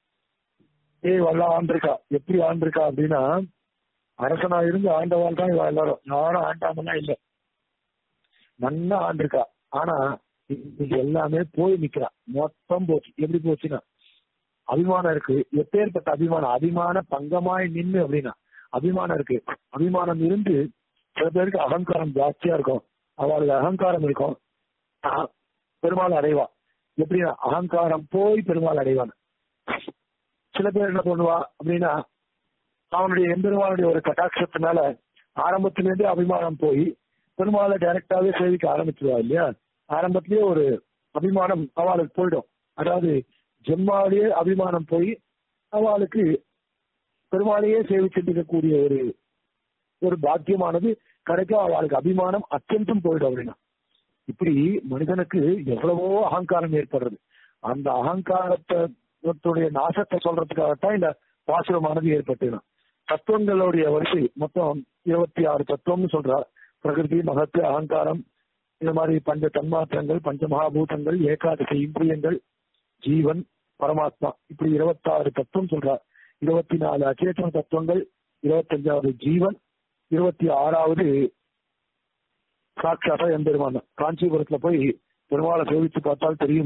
ஏய் வல்ல ஆண்டிருக்கா எப்படி ஆண்டிருக்கா அப்படின்னா அரசனா இருந்து ஆண்டவாள் தான் இவ எல்லாரும் யாரும் ஆண்டாமலாம் இல்ல நன்னா ஆண்டிருக்கா ஆனா இன்னைக்கு எல்லாமே போய் நிக்கிறா மொத்தம் போச்சு எப்படி போச்சுன்னா அபிமானம் இருக்கு எப்பேற்பட்ட அபிமானம் அபிமான பங்கமாய் நின்னு அப்படின்னா அபிமானம் இருக்கு அபிமானம் இருந்து சில பேருக்கு அகங்காரம் ஜாஸ்தியா இருக்கும் அவளுக்கு அகங்காரம் இருக்கும் ஆ, பெருமாள் அடைவா எப்படின்னா அகங்காரம் போய் பெருமாள் அடைவான் சில பேர் என்ன பண்ணுவா அப்படின்னா அவனுடைய எம்பெருமானுடைய ஒரு கட்டாட்சத்தினால ஆரம்பத்திலிருந்தே அபிமானம் போய் பெருமாளை டைரக்டாவே சேவிக்க ஆரம்பிச்சிருவா இல்லையா ஆரம்பத்திலேயே ஒரு அபிமானம் அவளுக்கு போயிடும் அதாவது ஜென்மாவிலேயே அபிமானம் போய் அவளுக்கு பெருமாளையே சேவிச்சுட்டு இருக்கக்கூடிய ஒரு ஒரு பாக்கியமானது கிடைக்கும் அவளுக்கு அபிமானம் அத்தியந்தம் போயிடும் அப்படின்னா இப்படி மனிதனுக்கு எவ்வளவோ அகங்காரம் ஏற்படுறது அந்த அகங்காரத்துடைய நாசத்தை சொல்றதுக்காகத்தான் இந்த பாசுரமானது ஏற்பட்டுதான் தத்துவங்களுடைய வரிசை மொத்தம் இருபத்தி ஆறு தத்துவம்னு சொல்றார் பிரகிருதி மகத்து அகங்காரம் இந்த மாதிரி பஞ்ச தன்மாத்திரங்கள் பஞ்ச மகாபூதங்கள் ஏகாதசி இந்திரியங்கள் ஜீவன் பரமாத்மா இப்படி இருபத்தாறு தத்துவம் சொல்றார் இருபத்தி நாலு அச்சேதன தத்துவங்கள் இருபத்தஞ்சாவது ஜீவன் இருபத்தி ஆறாவது சாட்சாத்தா எம்பெருமான் காஞ்சிபுரத்துல போய் பெருமாளை சேவிச்சு பார்த்தால் தெரியும்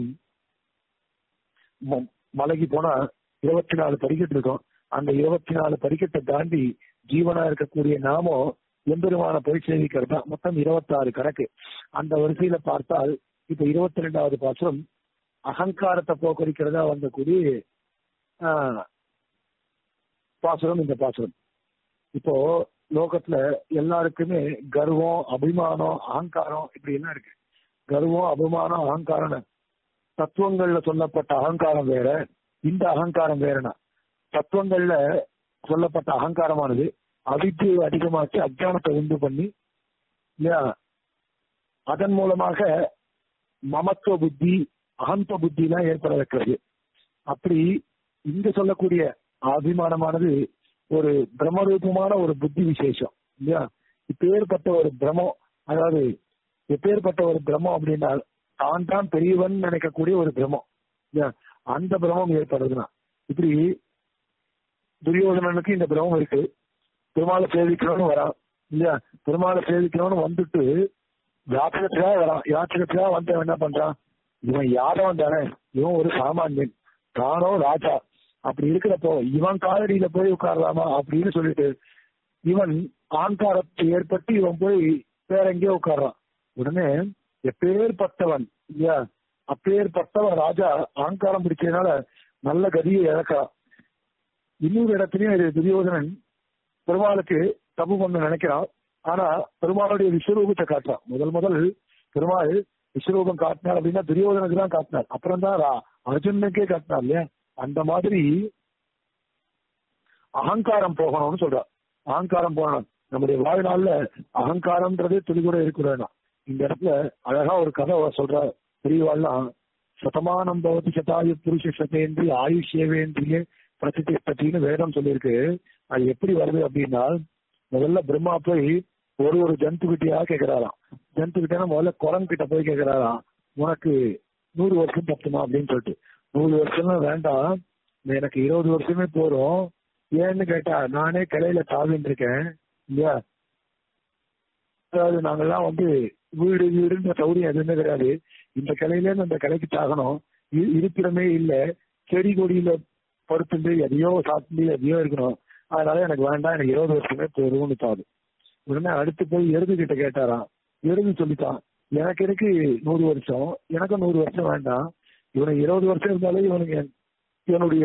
ம- மலைக்கு போனா இருபத்தி நாலு படிக்கட்டு இருக்கும் அந்த இருபத்தி நாலு படிக்கட்டை தாண்டி ஜீவனா இருக்கக்கூடிய நாமம் எம்பெருமான போய் சேவிக்கிறது தான் மொத்தம் இருபத்தாறு கணக்கு அந்த வரிசையில பார்த்தால் இப்ப இருபத்தி ரெண்டாவது பாசுரம் அகங்காரத்தை போக்கடிக்கிறதா வந்தக்கூடிய ஆஹ், பாசுரம் இந்த பாசுரம் இப்போ லோகத்துல எல்லாருக்குமே கர்வம் அபிமானம் அகங்காரம் இப்படி எல்லாம் இருக்கு கர்வம் அபிமானம் அகங்காரம் தத்துவங்கள்ல சொல்லப்பட்ட அகங்காரம் வேற இந்த அகங்காரம் வேறனா தத்துவங்கள்ல சொல்லப்பட்ட அகங்காரமானது அவித்து அதிகமாக்கி அஜானத்தை உண்டு பண்ணி இல்லையா அதன் மூலமாக மமத்துவ புத்தி அகந்த புத்தி எல்லாம் ஏற்பட வைக்கிறது அப்படி இங்க சொல்லக்கூடிய அபிமானமானது ஒரு பிரம்மரூபமான ஒரு புத்தி விசேஷம் இல்லையா இப்பேற்பட்ட ஒரு பிரமம் அதாவது எப்பேற்பட்ட ஒரு பிரமம் அப்படின்னா தான் தான் பெரியவன் நினைக்கக்கூடிய ஒரு பிரமம் இல்லையா அந்த பிரமம் ஏற்படுதுன்னா இப்படி துரியோதனனுக்கு இந்த பிரமம் இருக்கு பெருமாளை சேவிக்கணும்னு வரான் இல்லையா பெருமாளை சேவிக்கணும்னு வந்துட்டு யாத்திரத்துக்காக வரான் யாத்திரத்துக்காக வந்து அவன் என்ன பண்றான் இவன் யாதவன் தானே இவன் ஒரு சாமானியன் தானோ ராஜா அப்படி இருக்கிறப்போ இவன் காலடியில போய் உட்காரலாமா அப்படின்னு சொல்லிட்டு இவன் ஆங்காரத்தை ஏற்பட்டு இவன் போய் வேற எங்கேயோ உட்கார்றான் உடனே எப்பேற்பட்டவன் இல்லையா அப்பேற்பட்டவன் ராஜா ஆங்காரம் பிடிச்சதுனால நல்ல கதியை இழக்கிறான் இன்னொரு இடத்துலயும் இது துரியோதனன் பெருமாளுக்கு தப்பு பண்ண நினைக்கிறான் ஆனா பெருமாளுடைய விஸ்வரூபத்தை காட்டுறான் முதல் முதல் பெருமாள் விஸ்வரூபம் காட்டினார் அப்படின்னா துரியோதனுக்கு தான் காட்டினார் அப்புறம் தான் ரா- அர்ஜுனனுக்கே காட்டினார் இல்லையா அந்த மாதிரி அகங்காரம் போகணும்னு சொல்றார் அகங்காரம் போகணும் நம்முடைய வாழ்நாள்ல அகங்காரம்ன்றதே துளி கூட இருக்கிறேன் இந்த இடத்துல அழகா ஒரு கதை சொல்ற பெரியவாள்லாம் சதமானம் பவதி சதாயு புருஷ சதேந்திரி ஆயுஷ்யவேந்திரிய பிரதிஷ்டத்தின்னு வேதம் சொல்லியிருக்கு அது எப்படி வருது அப்படின்னா முதல்ல பிரம்மா போய் ஒரு ஒரு ஜந்து கிட்டயா கேக்குறாராம் ஜந்து கிட்ட முதல்ல குரங்கு கிட்ட போய் கேக்குறாராம் உனக்கு நூறு வருஷம் பத்துமா அப்படின்னு சொல்லிட்டு நூறு வருஷம் வேண்டாம் எனக்கு இருபது வருஷமே போறோம் ஏன்னு கேட்டா நானே கிளையில தாவின்னு இருக்கேன் இல்லையா அதாவது நாங்கெல்லாம் வந்து வீடு வீடுன்ற சௌரியம் எதுவுமே கிடையாது இந்த கிளையில இருந்து அந்த கிளைக்கு தாகணும் இ- இருப்பிடமே இல்ல செடி கொடியில படுத்துட்டு எதையோ சாப்பிட்டு எதையோ இருக்கணும் அதனால எனக்கு வேண்டாம் எனக்கு இருபது வருஷமே போதும்னு தாது உடனே அடுத்து போய் எருது கிட்ட கேட்டாராம் எருது சொல்லிட்டான் எனக்கு இருக்கு நூறு வருஷம் எனக்கும் நூறு வருஷம் வேண்டாம் இவனுக்கு இருபது வருஷம் இருந்தாலே இவனுக்கு என்- இவனுடைய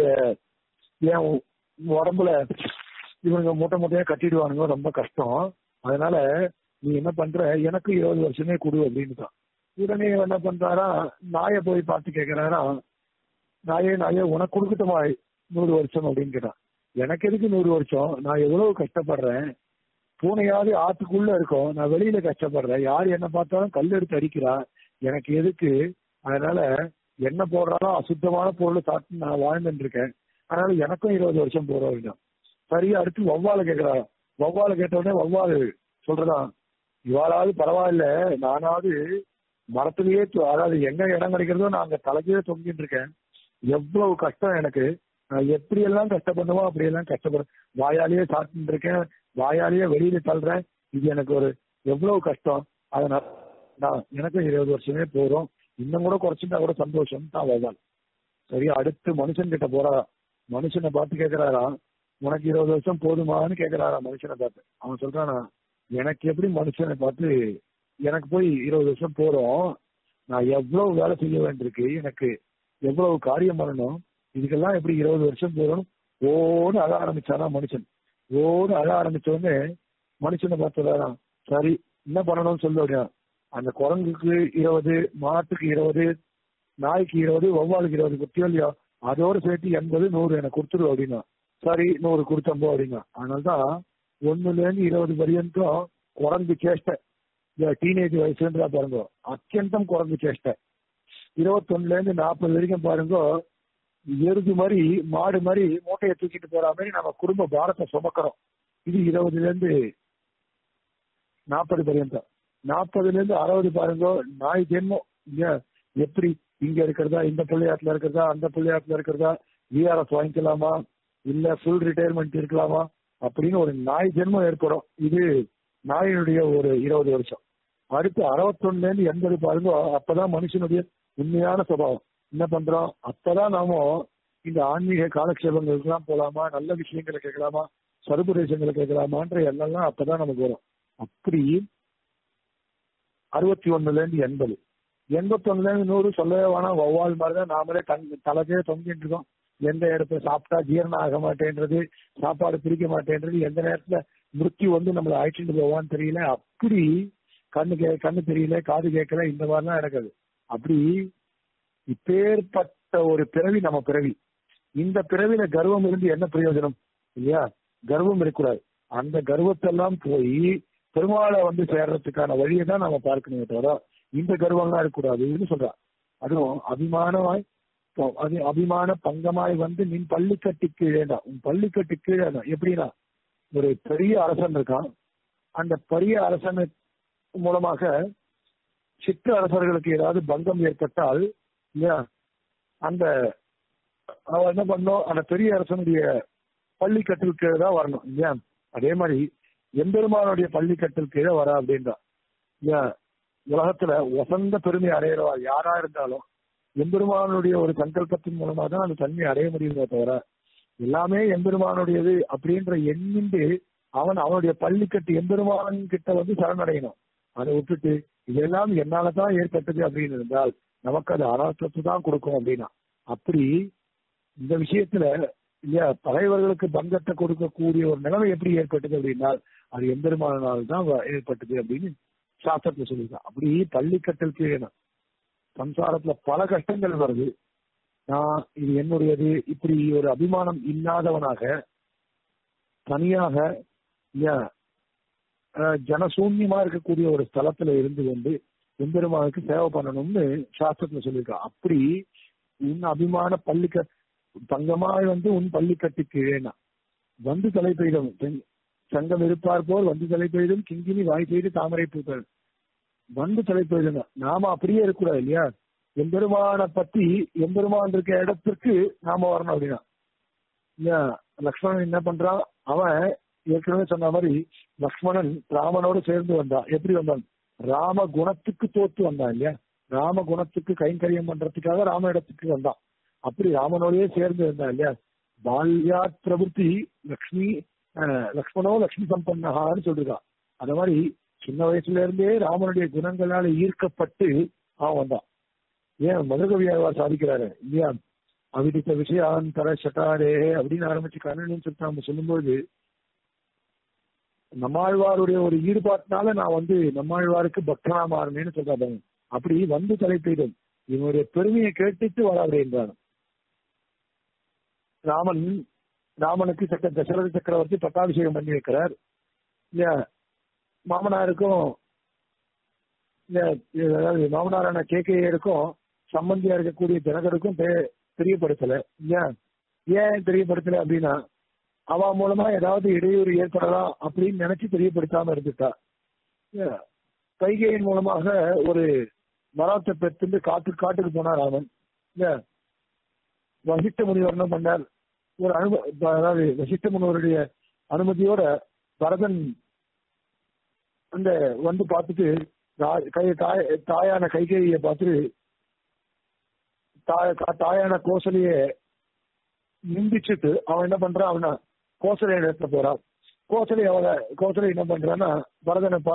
என் உ- உடம்புல இவனுங்க மூட்டை மூட்டையா கட்டிடுவானுங்க ரொம்ப கஷ்டம் அதனால நீ என்ன பண்ற எனக்கு இருபது வருஷமே கொடு அப்படின்னு தான் உடனே இவன் என்ன பண்றாரா நாயை போய் பார்த்து கேட்கிறாராம் நாயே நாயே உனக்கு கொடுக்கட்டுமா நூறு வருஷம் அப்படின்னு கேட்டான் எனக்கு எதுக்கு நூறு வருஷம் நான் எவ்வளவு கஷ்டப்படுறேன் பூனையாவது ஆத்துக்குள்ள இருக்கும் நான் வெளியில கஷ்டப்படுறேன் யார் என்ன பார்த்தாலும் கல் எடுத்து அடிக்கிறா எனக்கு எதுக்கு அதனால என்ன போடுறாலும் அசுத்தமான பொருளை சாப்பிட்டு நான் வாழ்ந்துட்டு இருக்கேன் அதனால எனக்கும் இருபது வருஷம் போறோம் அப்படின்னா சரி அடுத்து வௌவால கேக்குறாராம் வௌவால கேட்ட உடனே வௌவால் சொல்றதான் இவாளாவது பரவாயில்ல நானாவது மரத்திலேயே தொ- அதாவது எங்க இடம் கிடைக்கிறதோ நான் அங்க தலைக்கே தொங்கிட்டு இருக்கேன் எவ்வளவு கஷ்டம் எனக்கு நான் எப்படி எல்லாம் கஷ்டப்படுமோ அப்படி எல்லாம் கஷ்டப்படுறேன் வாயாலேயே சாப்பிட்டு இருக்கேன் வாயாலேயே வெளியில தள்ளுறேன் இது எனக்கு ஒரு எவ்வளவு கஷ்டம் அதனால நான் எனக்கும் இருபது வருஷமே போறோம் இன்னும் கூட குறைச்சிட்டா கூட சந்தோஷம் தான் வௌவால் சரி அடுத்து மனுஷன் கிட்ட போறா மனுஷனை பார்த்து கேக்குறாராம் உனக்கு இருபது வருஷம் போதுமான்னு கேக்குறாரா மனுஷனை பார்த்து அவன் சொல்றானா எனக்கு எப்படி மனுஷனை பார்த்து எனக்கு போய் இருபது வருஷம் போறோம் நான் எவ்வளவு வேலை செய்ய வேண்டியிருக்கு எனக்கு எவ்வளவு காரியம் பண்ணணும் இதுக்கெல்லாம் எப்படி இருபது வருஷம் போறோம் ஓன்னு அழ ஆரம்பிச்சானா மனுஷன் ஓன்னு அழ ஆரம்பிச்ச உடனே மனுஷனை பார்த்துறாராம் சரி என்ன பண்ணணும்னு சொல்லு அப்படின்னா அந்த குரங்குக்கு இருபது மாட்டுக்கு இருபது நாய்க்கு இருபது வௌவாலுக்கு இருபது குத்தியோ இல்லையோ அதோட சேர்த்து எண்பது நூறு எனக்கு கொடுத்துரு அப்படின்னா சரி நூறு கொடுத்தம்போ அப்படின்னா அதனாலதான் ஒண்ணுல இருந்து இருபது பரியந்தம் குரங்கு சேஷ்டை டீனேஜ் வயசுன்றா பாருங்க அத்தியந்தம் குரங்கு சேஷ்டை இருபத்தொன்னுல இருந்து நாற்பது வரைக்கும் பாருங்க எருது மாதிரி மாடு மாதிரி மூட்டையை தூக்கிட்டு போற மாதிரி நம்ம குடும்ப பாரத்தை சுமக்கிறோம் இது இருபதுல இருந்து நாற்பது பரியந்தம் நாற்பதுல இருந்து அறுபது பாருங்க நாய் ஜென்மம் இங்க எப்படி இங்க இருக்கிறதா இந்த பிள்ளையாட்டுல இருக்கிறதா அந்த பிள்ளையாட்டுல இருக்கிறதா விஆர்எஸ் வாங்கிக்கலாமா இல்ல ஃபுல் ரிட்டையர்மெண்ட் இருக்கலாமா அப்படின்னு ஒரு நாய் ஜென்மம் ஏற்படும் இது நாயினுடைய ஒரு இருபது வருஷம் அடுத்து அறுபத்தொன்னுல இருந்து எண்பது பாருங்க அப்பதான் மனுஷனுடைய உண்மையான சுபாவம் என்ன பண்றோம் அப்பதான் நாம இந்த ஆன்மீக காலக்ஷேபங்களுக்கெல்லாம் போலாமா நல்ல விஷயங்களை கேட்கலாமா சர்பதேசங்களை கேட்கலாமான்ற எண்ணம்லாம் அப்பதான் நமக்கு வரும் அப்படி அறுபத்தி ஒண்ணுல இருந்து எண்பது எண்பத்தி ஒண்ணுல இருந்து நூறு சொல்லவே வேணாம் வௌவால் மாதிரிதான் நாமளே தங் தலைக்கே தொங்கிட்டு இருக்கோம் எந்த இடத்துல சாப்பிட்டா ஜீரணம் ஆக மாட்டேன்றது சாப்பாடு பிரிக்க மாட்டேன்றது எந்த நேரத்துல மிருத்தி வந்து நம்மளை அழைச்சிட்டு போவான்னு தெரியல அப்படி கண்ணு கே கண்ணு தெரியல காது கேட்கல இந்த மாதிரிலாம் நடக்குது அப்படி இப்பேற்பட்ட ஒரு பிறவி நம்ம பிறவி இந்த பிறவில கர்வம் இருந்து என்ன பிரயோஜனம் இல்லையா கர்வம் இருக்கக்கூடாது அந்த கர்வத்தெல்லாம் போய் பெருமாளை வந்து சேர்றதுக்கான வழியை தான் நாம பார்க்கணுமே தவிர இந்த கர்வம்லாம் இருக்கக்கூடாதுன்னு சொல்றா அதுவும் அபிமானமாய் இப்போ அது அபிமான பங்கமாய் வந்து நின் பள்ளிக்கட்டு கீழேடா உன் பள்ளிக்கட்டு கீழே எப்படின்னா ஒரு பெரிய அரசன் இருக்கான் அந்த பெரிய அரசன் மூலமாக சிற்ற அரசர்களுக்கு ஏதாவது பங்கம் ஏற்பட்டால் இல்லையா அந்த அவன் என்ன பண்ணும் அந்த பெரிய அரசனுடைய பள்ளிக்கட்டில் கீழே தான் வரணும் இல்லையா அதே மாதிரி எம்பெருமானுடைய பள்ளிக்கட்டில் கீழே வர அப்படின்றான் இல்லையா உலகத்துல வசந்த பெருமை அடையிறவா யாரா இருந்தாலும் எம்பெருமானுடைய ஒரு சங்கல்பத்தின் மூலமா தான் அந்த தன்மை அடைய முடியுமே தவிர எல்லாமே எம்பெருமானுடையது அப்படின்ற எண்ணிண்டு அவன் அவனுடைய பள்ளிக்கட்டு எம்பெருமான் கிட்ட வந்து சரணடையணும் அதை விட்டுட்டு இதெல்லாம் என்னாலதான் ஏற்பட்டது அப்படின்னு இருந்தால் நமக்கு அது அராசத்து தான் கொடுக்கும் அப்படின்னா அப்படி இந்த விஷயத்துல இல்லையா தலைவர்களுக்கு பங்கத்தை கொடுக்கக்கூடிய ஒரு நிலைமை எப்படி ஏற்பட்டது அப்படின்னா அது எம்பெருமானால் தான் ஏற்பட்டது அப்படின்னு சாஸ்திரத்துல சொல்லியிருக்கான் அப்படி பள்ளிக்கட்டல் கீழே சம்சாரத்துல பல கஷ்டங்கள் வருது நான் இது என்னுடையது இப்படி ஒரு அபிமானம் இல்லாதவனாக தனியாக இல்லையா ஜனசூன்யமா இருக்கக்கூடிய ஒரு ஸ்தலத்துல இருந்து கொண்டு எம்பெருமானுக்கு சேவை பண்ணணும்னு சாஸ்திரத்துல சொல்லியிருக்கான் அப்படி உன் அபிமான பள்ளிக்க தங்கமாய் வந்து உன் பள்ளிக்கட்டு கீழேனா வந்து தலை பெய்தும் சங்கம் இருப்பார் போல் வந்து தலை பெய்தும் கிங்கினி வாய் பெய்து தாமரை பூக்கள் வந்து தலை பெய்துங்க நாம அப்படியே இருக்கக்கூடாது இல்லையா எம்பெருமான பத்தி எம்பெருமான் இருக்க இடத்திற்கு நாம வரணும் அப்படின்னா இல்லையா லக்ஷ்மணன் என்ன பண்றான் அவன் ஏற்கனவே சொன்ன மாதிரி லக்ஷ்மணன் ராமனோடு சேர்ந்து வந்தான் எப்படி வந்தான் ராம குணத்துக்கு தோத்து வந்தான் இல்லையா ராம குணத்துக்கு கைங்கரியம் பண்றதுக்காக ராம இடத்துக்கு வந்தான் அப்படி ராமனோடயே சேர்ந்து இருந்தான் இல்லையா பால்யாத் பிரபுத்தி லக்ஷ்மி அஹ், லக்ஷ்மணோ லக்ஷ்மி சம்பன்னஹான்னு சொல்லிருக்கான் அந்த மாதிரி சின்ன வயசுல இருந்தே ராமனுடைய குணங்களால ஈர்க்கப்பட்டு அவன் வந்தான் ஏன் மதுகவியாழ்வார் சாதிக்கிறாரு இல்லையா அவிதித்த விஷயாந்தர சட்டாரே அப்படின்னு ஆரம்பிச்சு கண்ணன் சொல்லிட்டு நம்ம சொல்லும்போது நம்மாழ்வாருடைய ஒரு ஈடுபாட்டினால நான் வந்து நம்மாழ்வாருக்கு பக்தனா மாறினேன்னு சொல்றாங்க அப்படி வந்து தலை பெய்தும் இவனுடைய பெருமையை கேட்டுட்டு வராது என்றான் ராமன் ராமனுக்கு சக்க தசரத சக்கரவர்த்தி பட்டாபிஷேகம் பண்ணி வைக்கிறார் இல்ல மாமனாருக்கும் இல்ல அதாவது மாமனாரான கேக்கையருக்கும் சம்பந்தியா இருக்கக்கூடிய ஜனகருக்கும் தெ- தெரியப்படுத்தல இல்லையா ஏன் தெரியப்படுத்தல அப்படின்னா அவ மூலமா ஏதாவது இடையூறு ஏற்படலாம் அப்படின்னு நினைச்சு தெரியப்படுத்தாம இருந்துட்டா இல்ல, கைகையின் மூலமாக ஒரு மரத்தை பெற்று காட்டு காட்டுக்கு போனார் ராமன் இல்ல வசிஷ்ட முனிவர் என்ன பண்ணார் ஒரு அனுப அதாவது வசிஷ்ட முனிவருடைய அனுமதியோட பரதன் அந்த வந்து பார்த்துட்டு தா- கை தாய் தாயான கைகேயை பார்த்துட்டு தாய் கா- தாயான கோசலைய நிந்திச்சுட்டு அவன் என்ன பண்றான் அவன கோசலை எடுத்து போறான் கோசலை அவள கோசலை என்ன பண்றான்னா பரதனை பா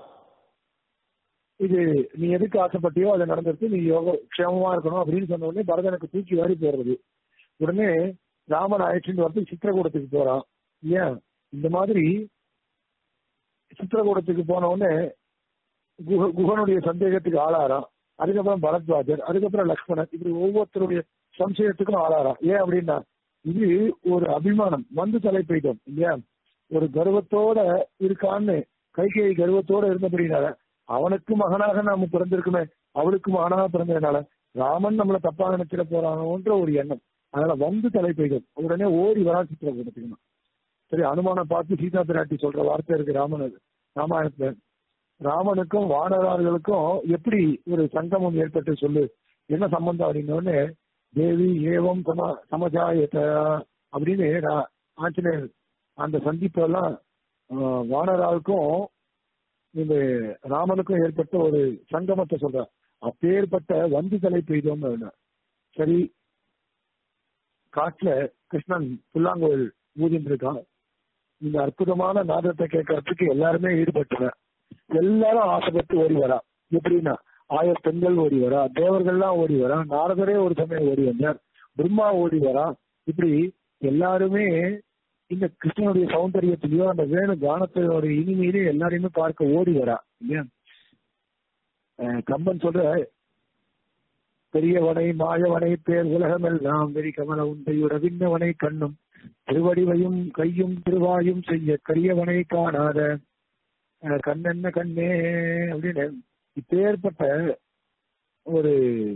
இது நீ எதுக்கு ஆசைப்பட்டியோ அது நடந்திருக்கு நீ யோக க்ஷேமமா இருக்கணும் அப்படின்னு சொன்ன உடனே பரதனுக்கு தூக்கி வாரி போறது உடனே ராமன் ஆயிடுச்சுன்னு வரது சித்திரகூடத்துக்கு போறான் ஏன் இந்த மாதிரி சித்திரகூடத்துக்கு போன உடனே குஹ- குஹனுடைய சந்தேகத்துக்கு ஆளாராம் அதுக்கப்புறம் பரத்வாஜர் அதுக்கப்புறம் லக்ஷ்மணன் இப்படி ஒவ்வொருத்தருடைய சம்சயத்துக்கும் ஆளாராம் ஏன் அப்படின்னா இது ஒரு அபிமானம் வந்து தலை போயிட்டோம் இல்லையா ஒரு கர்வத்தோட இருக்கான்னு கைகை கர்வத்தோட இருந்தபடினால அவனுக்கு மகனாக நாம பிறந்திருக்குமே அவளுக்கு மகனாக பிறந்ததுனால ராமன் நம்மள தப்பா நினைச்சிட போறானோன்ற ஒரு எண்ணம் அதனால வந்து தலை பெய்யும் உடனே ஓடி வரா சித்திரக்கூடத்துக்கு சரி அனுமான பார்த்து சீதா பிராட்டி சொல்ற வார்த்தை இருக்கு ராமன் அது ராமாயணத்துல ராமனுக்கும் வானரார்களுக்கும் எப்படி ஒரு சங்கமம் ஏற்பட்டு சொல்லு என்ன சம்பந்தம் அப்படின்னு உடனே தேவி ஏவம் சம சமஜாயத அப்படின்னு ரா- ஆஞ்சநேயர் அந்த சந்திப்பு எல்லாம் ஆஹ், வானராவுக்கும் இந்த ராமனுக்கும் ஏற்பட்ட ஒரு சங்கமத்தை சொல்ற அப்பேற்பட்ட வந்து தலை பெய்தோம் சரி காட்டுல கிருஷ்ணன் புல்லாங்குழல் ஊதிட்டு இருக்கான் இந்த அற்புதமான நாதத்தை கேட்கறதுக்கு எல்லாருமே ஈடுபட்டுறேன் எல்லாரும் ஆசைப்பட்டு ஓடி வரா எப்படின்னா ஆயிரம் பெண்கள் ஓடி வரா தேவர்கள்லாம் ஓடி வரா நாரதரே ஒரு சமயம் ஓடி வந்தார் பிரம்மா ஓடி வரா இப்படி எல்லாருமே இந்த கிருஷ்ணனுடைய சௌந்தரியத்திலயோ அந்த வேணு கானத்தோட இனிமையிலே எல்லாரையுமே பார்க்க ஓடி வரா இல்லையா அஹ் கம்பன் சொல்ற பெரியவனை மாயவனை பேர் உலகமெல்லாம் வெறி கமல உந்தையுட விண்ணவனை கண்ணும் திருவடிவையும் கையும் திருவாயும் செய்ய கரியவனை காணாத அஹ் கண்ணென்ன கண்ணே அப்படின்னு இப்பேற்பட்ட ஒரு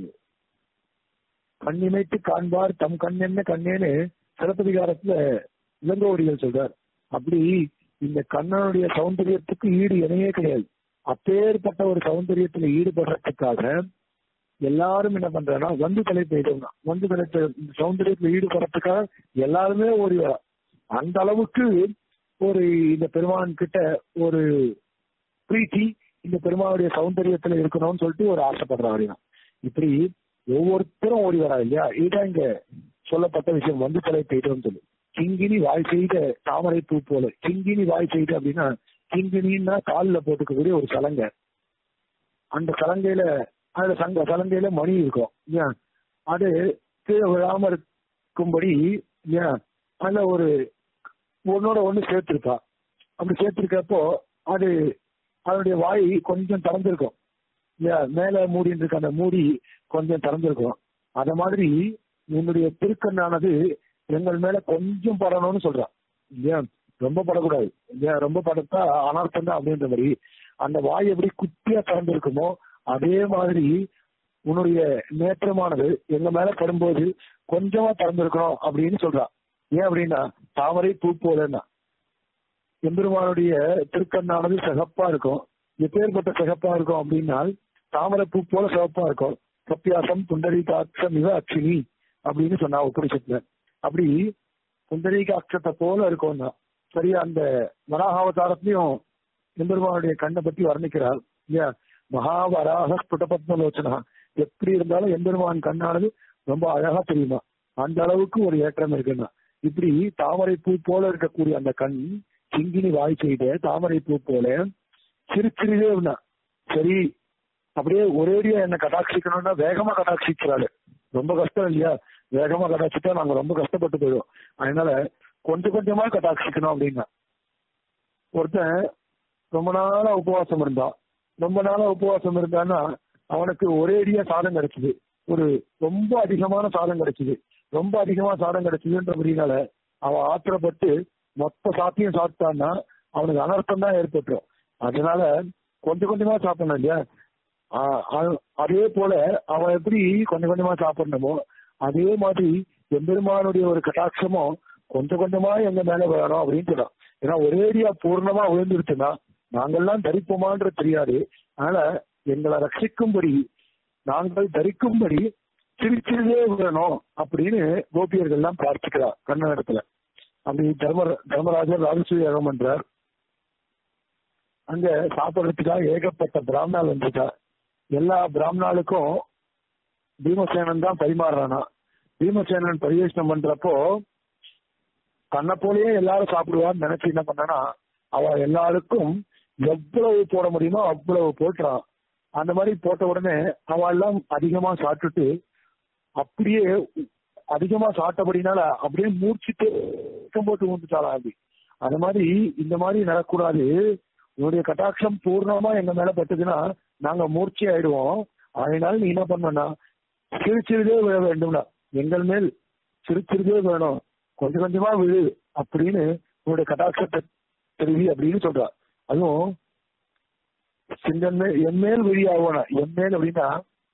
கண்ணிமைத்து காண்பார் தம் கண்ணென்ன கண்ணேன்னு சிலப்பதிகாரத்துல இளங்கோடிகள் சொல்றார் அப்படி இந்த கண்ணனுடைய சௌந்தரியத்துக்கு ஈடு இணையே கிடையாது அப்பேற்பட்ட ஒரு சௌந்தரியத்துல ஈடுபடுறதுக்காக எல்லாரும் என்ன பண்றாங்கன்னா வந்து தலை போயிட்டோம்னா வந்து தலை சௌந்தரியத்துல ஈடுபடுறதுக்காக எல்லாருமே ஓடி வரா அந்த அளவுக்கு ஒரு இந்த பெருமான் கிட்ட ஒரு பிரீத்தி இந்த பெருமானுடைய சௌந்தரியத்துல இருக்கணும்னு சொல்லிட்டு ஒரு ஆசைப்படுறாரு இப்படி ஒவ்வொருத்தரும் ஓடி வரா இல்லையா இதுதான் இங்க சொல்லப்பட்ட விஷயம் வந்து தலை போயிட்டோம்னு சொல்லி கிங்கினி வாய் செய்த தாமரை பூ போல கிங்கினி வாய் செய்த அப்படின்னா கிங்கினின்னா காலில் போட்டுக்கக்கூடிய ஒரு சலங்கை அந்த சலங்கையில அதுல சங்க சலங்கையில மணி இருக்கும் இல்லையா அது கீழே விழாம இருக்கும்படி இல்லையா அதுல ஒரு ஒன்னோட ஒண்ணு சேர்த்திருப்பா அப்படி சேர்த்திருக்கப்போ அது அதனுடைய வாய் கொஞ்சம் திறந்திருக்கும் இல்லையா மேல மூடின்னு இருக்க அந்த மூடி கொஞ்சம் திறந்திருக்கும் அத மாதிரி உன்னுடைய திருக்கண்ணானது எங்கள் மேல கொஞ்சம் படணும்னு சொல்றான் இல்லையா ரொம்ப படக்கூடாது இல்லையா ரொம்ப படத்தா அனர்த்தம் தான் அப்படின்ற மாதிரி அந்த வாய் எப்படி குட்டியா திறந்திருக்குமோ அதே மாதிரி உன்னுடைய நேற்றமானது எங்க மேல படும்போது கொஞ்சமா திறந்திருக்கணும் அப்படின்னு சொல்றான் ஏன் அப்படின்னா தாமரை பூ போலன்னா எம்பெருமானுடைய திருக்கண்ணானது சிகப்பா இருக்கும் எப்பேற்பட்ட சிகப்பா இருக்கும் அப்படின்னா தாமரை பூ போல சிவப்பா இருக்கும் சத்தியாசம் புண்டரீகாட்சம் இவ அக்ஷினி அப்படின்னு சொன்னா உபனிஷத்துல அப்படி புண்டரீகாட்சத்தை போல இருக்கும் சரியா அந்த வராகாவதாரத்திலையும் எம்பெருமானுடைய கண்ணை பத்தி வர்ணிக்கிறார் இல்லையா மகாவராக ஸ்புடபத்மலோச்சனா எப்படி இருந்தாலும் எம்பெருமான் கண்ணானது ரொம்ப அழகா தெரியுமா அந்த அளவுக்கு ஒரு ஏற்றம் இருக்குன்னா இப்படி தாமரை பூ போல இருக்கக்கூடிய அந்த கண் சிங்கினி வாய் செய்த தாமரை பூ போல சிரிச்சிருதே இருந்தா சரி அப்படியே ஒரேடியா என்ன கடாட்சிக்கணும்னா வேகமா கடாட்சிக்கிறாள் ரொம்ப கஷ்டம் இல்லையா வேகமா கடாட்சிட்டா நாங்க ரொம்ப கஷ்டப்பட்டு போயிடுவோம் அதனால கொஞ்சம் கொஞ்சமா கடாட்சிக்கணும் அப்படின்னா ஒருத்தன் ரொம்ப நாளா உபவாசம் இருந்தான் ரொம்ப நாளா உபவாசம் இருந்தான்னா அவனுக்கு ஒரேடியா சாதம் கிடைச்சது ஒரு ரொம்ப அதிகமான சாதம் கிடைச்சது ரொம்ப அதிகமா சாதம் கிடைச்சதுன்றபடினால அவன் ஆத்திரப்பட்டு மொத்த சாத்தியம் சாப்பிட்டான்னா அவனுக்கு அனர்த்தம் தான் ஏற்பட்டுரும் அதனால கொஞ்சம் கொஞ்சமா சாப்பிடணும் இல்லையா ஆஹ் அது- அதே போல அவன் எப்படி கொஞ்சம் கொஞ்சமா சாப்பிடணுமோ அதே மாதிரி எம்பெருமானுடைய ஒரு கட்டாட்சமும் கொஞ்சம் கொஞ்சமா எங்க மேல வேணும் அப்படின்னு சொல்றான் ஏன்னா ஒரேடியா பூர்ணமா விழுந்துருச்சுன்னா நாங்கெல்லாம் தரிப்போமான்றது தெரியாது அதனால எங்களை ரட்சிக்கும்படி நாங்கள் தரிக்கும்படி சிரிச்சிருதே வேணும் அப்படின்னு கோபியர்கள் எல்லாம் பிரார்த்திக்கிறார் கண்ணனிடத்துல அப்படி தர்ம தர்மராஜர் ராஜசூய யாகம் பண்றார் அங்க சாப்பிடுறதுக்காக ஏகப்பட்ட பிராமணால் வந்துட்டா எல்லா பிராமணாளுக்கும் பீமசேனன் தான் பரிமாறுறானா பீமசேனன் பரிவேஷனம் பண்றப்போ தன்னை போலயே எல்லாரும் சாப்பிடுவான்னு நினைச்சு என்ன பண்ணானா அவ எல்லாருக்கும் எவ்வளவு போட முடியுமோ அவ்வளவு போட்டுறான் அந்த மாதிரி போட்ட உடனே அவ எல்லாம் அதிகமா சாப்பிட்டுட்டு அப்படியே அதிகமா சாப்பிட்டபடினால அப்படியே மூர்ச்சிட்டு தூக்கம் போட்டு ஊந்துட்டாளா அப்படி அந்த மாதிரி இந்த மாதிரி நடக்கூடாது உன்னுடைய கட்டாட்சம் பூர்ணமா எங்க மேல பட்டுதுன்னா நாங்க மூர்ச்சி ஆயிடுவோம் அதனால நீ என்ன பண்ணனா சிரிச்சிருதே விழ வேண்டும்னா எங்கள் மேல் சிரிச்சிருதே வேணும் கொஞ்சம் கொஞ்சமா விழு அப்படின்னு உன்னுடைய கட்டாட்சத்தை தெரிவி அப்படின்னு சொல்றா அதுவும் சிந்தன் மேல் என் மேல் விழியாகணும் என் மேல் அப்படின்னா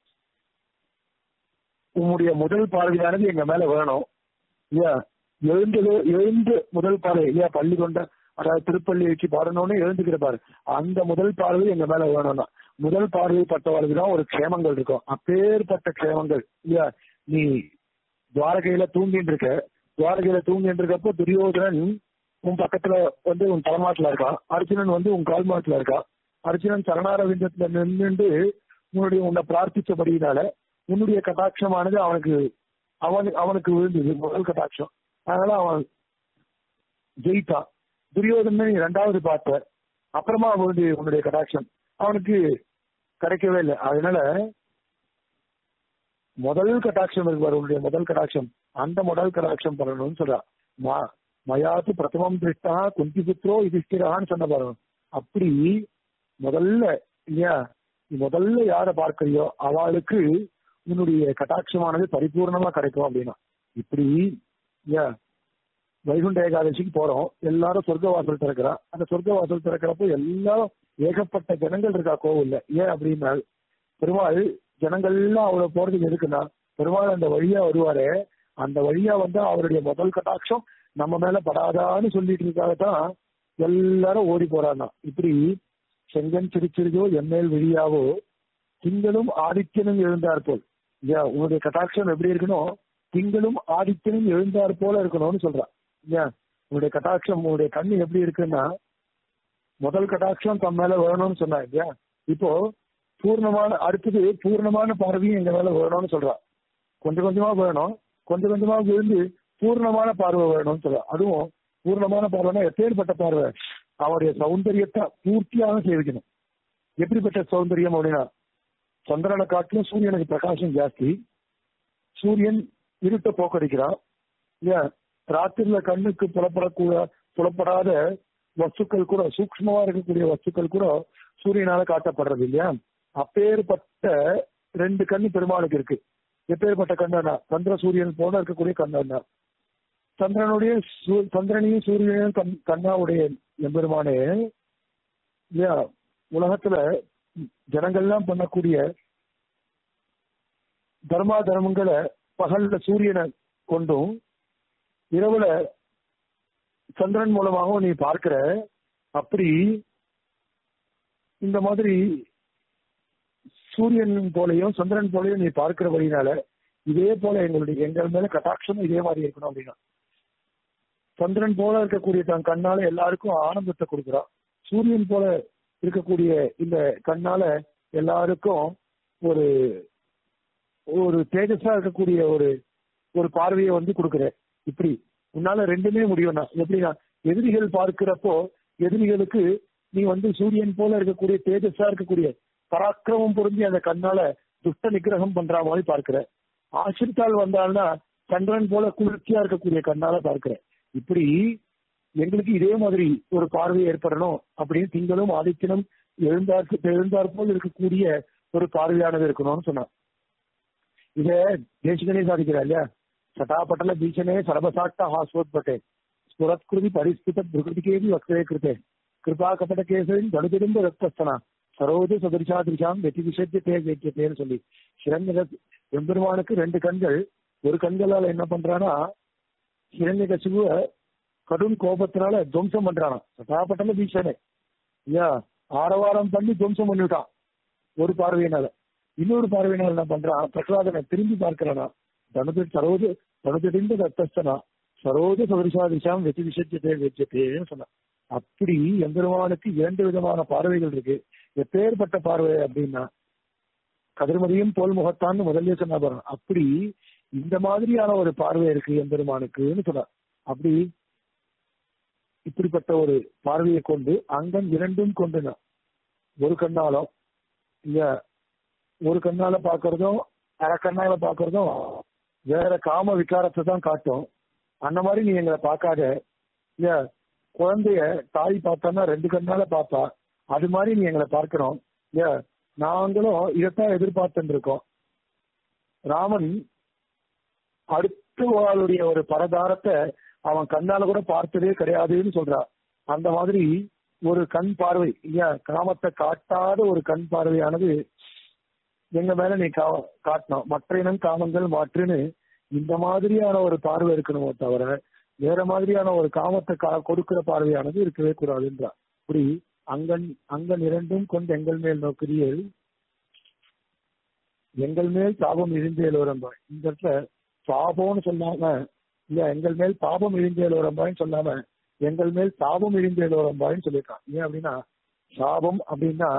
உன்னுடைய முதல் பார்வையானது எங்க மேல வேணும் இல்லையா எழுந்தது எழுந்து முதல் பார்வை இல்லையா பள்ளி கொண்ட அதாவது திருப்பள்ளி வச்சு பாடணும்னு எழுந்துக்கிற பாரு அந்த முதல் பார்வை எங்க மேல வேணும்னா முதல் பார்வை பட்டவர்களுக்கு தான் ஒரு க்ஷேமங்கள் இருக்கும் அப்பேற்பட்ட க்ஷேமங்கள் இல்லையா நீ துவாரகையில தூங்கிட்டு இருக்க துவாரகையில தூங்கிட்டு இருக்கப்போ துரியோதனன் உன் பக்கத்துல வந்து உன் தலைமாட்டுல இருக்கான் அர்ஜுனன் வந்து உன் கால் மாட்டுல இருக்கான் அர்ஜுனன் சரணாரவிந்தத்துல நின்றுண்டு உன்னுடைய உன்னை பிரார்த்திச்சபடியினால உன்னுடைய கட்டாட்சமானது அவனுக்கு அவனு அவனுக்கு விழுந்தது முதல் கட்டாட்சம் அதனால அவன் ஜெயித்தான் துரியோதனை நீ ரெண்டாவது பார்த்த அப்புறமா விழுந்து உன்னுடைய கட்டாட்சம் அவனுக்கு கிடைக்கவே இல்லை அதனால முதல் கட்டாட்சம் இருக்கு பாரு, உன்னுடைய முதல் கட்டாட்சம் அந்த முதல் கட்டாட்சம் பண்ணணும்னு சொல்றா மா மயாத்து பிரதமம் திருஷ்டா குந்தி புத்திரோ யுதிஷ்டிரான்னு சொன்ன பாருங்க அப்படி முதல்ல இல்லையா நீ முதல்ல யாரை பார்க்கறியோ அவளுக்கு உன்னுடைய கட்டாட்சமானது பரிபூர்ணமா கிடைக்கும் அப்படின்னா இப்படி இல்லையா வைகுண்ட ஏகாதசிக்கு போறோம் எல்லாரும் சொர்க்க வாசல் திறக்கிறா அந்த சொர்க்க வாசல் திறக்கிறப்போ எல்லாரும் ஏகப்பட்ட ஜனங்கள் இருக்கா கோவில்ல ஏன் அப்படின்னா பெருமாள் ஜனங்கள்லாம் அவரை போறதுக்கு எதுக்குன்னா பெருமாள் அந்த வழியா வருவாரே அந்த வழியா வந்து அவருடைய முதல் கட்டாட்சம் நம்ம மேல படாதான்னு சொல்லிட்டு இருக்காகத்தான் எல்லாரும் ஓடி போறாங்க இப்படி செங்கன் சிரிச்சிருதோ எம்மேல் விழியாவோ திங்களும் ஆதித்யனும் எழுந்தார் போல் இல்லையா உன்னுடைய கட்டாட்சம் எப்படி இருக்கணும் திங்களும் ஆதித்யனும் எழுந்தார் போல இருக்கணும்னு சொல்றா இல்லையா உன்னுடைய கட்டாட்சம் உன்னுடைய கண்ணு எப்படி இருக்குன்னா முதல் கட்டாட்சம் தம் மேல வேணும்னு சொன்னா இல்லையா இப்போ பூர்ணமான அடுத்தது பூர்ணமான பார்வையும் எங்க மேல வேணும்னு சொல்றா கொஞ்சம் கொஞ்சமா வேணும் கொஞ்சம் கொஞ்சமா விழுந்து பூர்ணமான பார்வை வேணும்னு சொல்றா அதுவும் பூர்ணமான பார்வைனா எப்பேற்பட்ட பார்வை அவருடைய சௌந்தரியத்தை பூர்த்தியாக சேவிக்கணும் எப்படிப்பட்ட சௌந்தரியம் அப்படின்னா சந்திரனை காட்டிலும் சூரியனுக்கு பிரகாசம் ஜாஸ்தி சூரியன் இருட்ட போக்கடிக்கிறான் இல்லையா ராத்திரில கண்ணுக்கு புலப்படக்கூட புலப்படாத வஸ்துக்கள் கூட சூக்ஷ்மமா இருக்கக்கூடிய வஸ்துக்கள் கூட சூரியனால காட்டப்படுறது இல்லையா அப்பேற்பட்ட ரெண்டு கண்ணு பெருமாளுக்கு இருக்கு எப்பேற்பட்ட கண்ணனா சந்திர சூரியன் போல இருக்கக்கூடிய கண்ணா சந்திரனுடைய சூ- சந்திரனையும் சூரியனையும் கண் கண்ணாவுடைய எம்பெருமானே இல்லையா உலகத்துல ஜனங்கள்லாம் பண்ணக்கூடிய தர்மா தர்மங்களை பகல்ல சூரியனை கொண்டும் இரவுல சந்திரன் மூலமாகவும் நீ பார்க்கிற அப்படி இந்த மாதிரி சூரியன் போலையும் சந்திரன் போலையும் நீ பார்க்கிற வழினால இதே போல எங்களுடைய எங்கள் மேல கட்டாட்சமும் இதே மாதிரி இருக்கணும் அப்படின்னா சந்திரன் போல இருக்கக்கூடிய தன் கண்ணால எல்லாருக்கும் ஆனந்தத்தை கொடுக்குறா சூரியன் போல இருக்கக்கூடிய இந்த கண்ணால எல்லாருக்கும் ஒரு ஒரு தேஜஸா இருக்கக்கூடிய ஒரு ஒரு பார்வையை வந்து கொடுக்குற இப்படி உன்னால ரெண்டுமே முடியும்னா எப்படின்னா எதிரிகள் பார்க்கிறப்போ எதிரிகளுக்கு நீ வந்து சூரியன் போல இருக்கக்கூடிய தேஜஸா இருக்கக்கூடிய பராக்கிரமம் பொருந்தி அந்த கண்ணால துஷ்ட நிகிரகம் பண்ற மாதிரி பார்க்கிற ஆசிரித்தால் வந்தால்னா சந்திரன் போல குளிர்ச்சியா இருக்கக்கூடிய கண்ணால பார்க்கிற இப்படி எங்களுக்கு இதே மாதிரி ஒரு பார்வை ஏற்படணும் அப்படின்னு திங்களும் ஆதித்யனும் எழுந்தார்க்கு எழுந்தார் போல் இருக்கக்கூடிய ஒரு பார்வையானது இருக்கணும்னு சொன்னான் இத தேசிகனே சாதிக்கிறா இல்லையா சட்டாபட்டல பீச்சனே சர்வசாட்ட ஹாஸ்வோத்பட்டே ஸ்புரத்கிருதி பரிஸ்கிருத பிரகிருதிகேவி வக்ரே கிருத்தே கிருபா கபட கேசரின் தடுதிரும்ப ரத்தஸ்தனா சரோஜ சதுரிஷா திரிஷாம் வெற்றி விஷயத்தே வைக்கத்தேன்னு சொல்லி சிறந்த எம்பெருமானுக்கு ரெண்டு கண்கள் ஒரு கண்களால என்ன பண்றானா சிறந்த கசிவுவ கடும் கோபத்தினால துவம்சம் பண்றானா சட்டாபட்டல பீச்சனே ஐயா ஆரவாரம் பண்ணி துவம்சம் பண்ணிவிட்டான் ஒரு பார்வையினால இன்னொரு பார்வையினால் என்ன பண்றான் பிரகலாதனை திரும்பி பார்க்கிறானா தனுது சரோஜ தனுதிடிந்த ரத்தஸ்தனா சரோஜ சதுரிஷாதிஷாம் வெற்றி விஷயத்தே வெச்சத்தேன்னு சொன்னான் அப்படி எம்பெருமானுக்கு இரண்டு விதமான பார்வைகள் இருக்கு எப்பேற்பட்ட பார்வை அப்படின்னா கதிர்மதியும் போல் முகத்தான்னு முதல்ல சொன்னா பாருங்க அப்படி இந்த மாதிரியான ஒரு பார்வை இருக்கு எம்பெருமானுக்குன்னு சொன்னார் அப்படி இப்படிப்பட்ட ஒரு பார்வையை கொண்டு அங்கம் இரண்டும் கொண்டு ஒரு கண்ணாலும் இல்ல ஒரு கண்ணால பாக்குறதும் அரை கண்ணால பாக்குறதும் வேற காம விகாரத்தை தான் காட்டும் அந்த மாதிரி நீ எங்களை பார்க்காத இல்ல குழந்தைய தாய் பார்த்தோம்னா ரெண்டு கண்ணால பார்த்தா அது மாதிரி நீ எங்களை பார்க்கிறோம் இல்ல நாங்களும் இதைத்தான் எதிர்பார்த்துட்டு இருக்கோம் ராமன் அடுத்தவளுடைய ஒரு பரதாரத்தை அவன் கண்ணால கூட பார்த்ததே கிடையாதுன்னு சொல்றா அந்த மாதிரி ஒரு கண் பார்வை இல்லையா காமத்தை காட்டாத ஒரு கண் பார்வையானது எங்க மேல நீ கா- காட்டணும் மற்ற இனம் காமங்கள் மாற்றுன்னு இந்த மாதிரியான ஒரு பார்வை இருக்கணுமோ தவிர வேற மாதிரியான ஒரு காமத்தை கா- கொடுக்கிற பார்வையானது இருக்கவே கூடாதுன்றா இப்படி அங்கன் அங்கன் இரண்டும் கொண்டு எங்கள் மேல் நோக்கிறீர்கள் எங்கள் மேல் சாபம் இழிந்தேல் வரம்பாய் இந்த இடத்துல சாபம்னு சொல்லாம இல்ல எங்கள் மேல் பாபம் இழிந்தேல் வரம்பாய்ன்னு சொல்லாம எங்கள் மேல் சாபம் இழிந்தேல் வரம்பாய்ன்னு சொல்லியிருக்கான் ஏன் அப்படின்னா சாபம் அப்படின்னா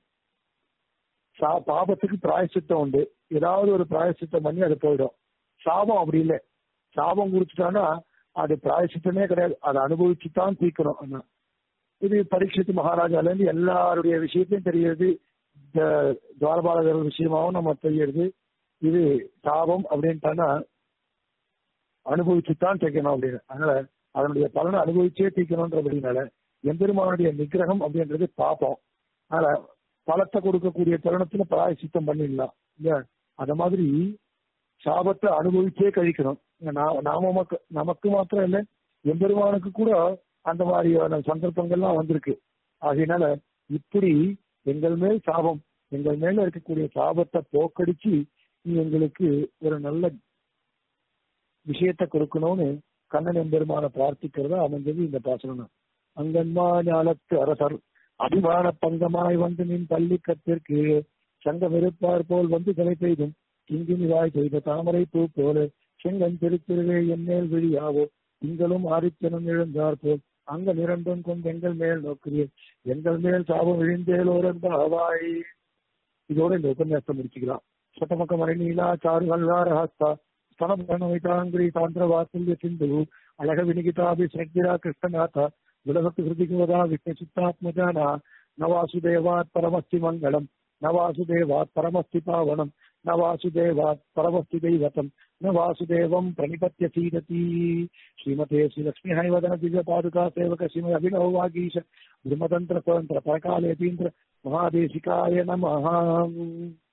சா- பாபத்துக்கு பிராயசித்தம் உண்டு ஏதாவது ஒரு பிராயசித்தம் பண்ணி அது போயிடும் சாபம் அப்படி இல்லை சாபம் குடிச்சிட்டான்னா அது பிராயசித்தமே கிடையாது அதை அனுபவிச்சுதான் தீக்கணும் ஆனா இது பரீட்சித்து மகாராஜால இருந்து எல்லாருடைய விஷயத்தையும் தெரியுது இந்த துவாரபாலகர் விஷயமாவும் நம்ம தெரியுது இது சாபம் அப்படின்ட்டானா அனுபவிச்சுத்தான் தீக்கணும் அப்படின்னு அதனால அதனுடைய பலனை அனுபவிச்சே தீக்கணும்ன்றபடினால எம்பெருமானுடைய நிகிரகம் அப்படின்றது பாப்போம் அதனால பலத்தை கொடுக்கக்கூடிய தருணத்துல பிராயசித்தம் பண்ணிடலாம் இல்ல அத மாதிரி சாபத்தை அனுபவிச்சே கழிக்கணும் இங்க நா- நாம மக்க- நமக்கு மாத்திரம் இல்ல எம்பெருமானுக்கு கூட அந்த மாதிரியான சந்தர்ப்பங்கள்லாம் வந்திருக்கு ஆகையினால இப்படி எங்கள் மேல் சாபம் எங்கள் மேல இருக்கக்கூடிய சாபத்தை போக்கடிச்சு நீ எங்களுக்கு ஒரு நல்ல விஷயத்தை கொடுக்கணும்னு கண்ணன் எம்பெருமான பிரார்த்திக்கிறதா அமைஞ்சது இந்த பாசனம் அங்கன்மா ஞானத்து அரசர் அபிமான பங்கமாய் வந்து நின் பள்ளிக்கத்திற்கு சங்கம் இருப்பார் போல் வந்து தலை பெய்தும் கிங்கினிவாய் செய்த தாமரை பூ போல செங்கன் திருத்திருவே என்மேல் விழியாவோ திங்களும் ஆதித்தனும் எழுந்தார் போல் அங்க நிரண்டும் கொண்டு எங்கள் மேல் நோக்கிறேன் எங்கள் மேல் சாபம் விழிந்தேலோரன் பாவாய் இதோட இந்த உபன்யாசத்தை முடிச்சுக்கலாம் சொட்டமக்க மறை நீலா சாரு கல்வார ஹஸ்தா ಸ್ತನಭರಣವಿತಾಂಗ್ರಿ ತಾಂತ್ರ ವಾತ್ಸಲ್ಯ ಸಿಂಧು ಅಳಗ ವಿನಿಗಿತಾಭಿ ಶ್ರದ್ಧಿರಾ ಕೃಷ್ಣನಾಥ ವಿಲಸತ್ತು ಹೃದಿಗೋದ ವಿಷ್ಣು ಚಿತ್ತಾತ್ಮಜಾನ ನ ವಾಸುದೇವಾತ್ ಪರಮಸ್ತಿ ಮಂಗಳಂ ನ ವಾಸುದೇವಾತ್ ಪರಮಸ್ತಿ ಪಾವನಂ ನ ವಾಸುದೇವಾತ್ ಪರಮಸ್ತಿ ದೈವತಂ ನ ವಾಸುದೇವಂ ಪ್ರಣಿಪತ್ಯ ಸೀದತಿ ಶ್ರೀಮತೆ ಶ್ರೀ ಲಕ್ಷ್ಮೀ ಹೈವದನ ದಿವ್ಯ ಪಾದುಕಾ ಸೇವಕ ಶ್ರೀಮದ್ ಅಭಿನವ ವಾಗೀಶ ಬ್ರಹ್ಮತಂತ್ರ ಸ್ವತಂತ್ರ ಪರಕಾಲೇತೀಂದ್ರ ಮಹಾದೇಶಿಕಾಯ ನಮಃ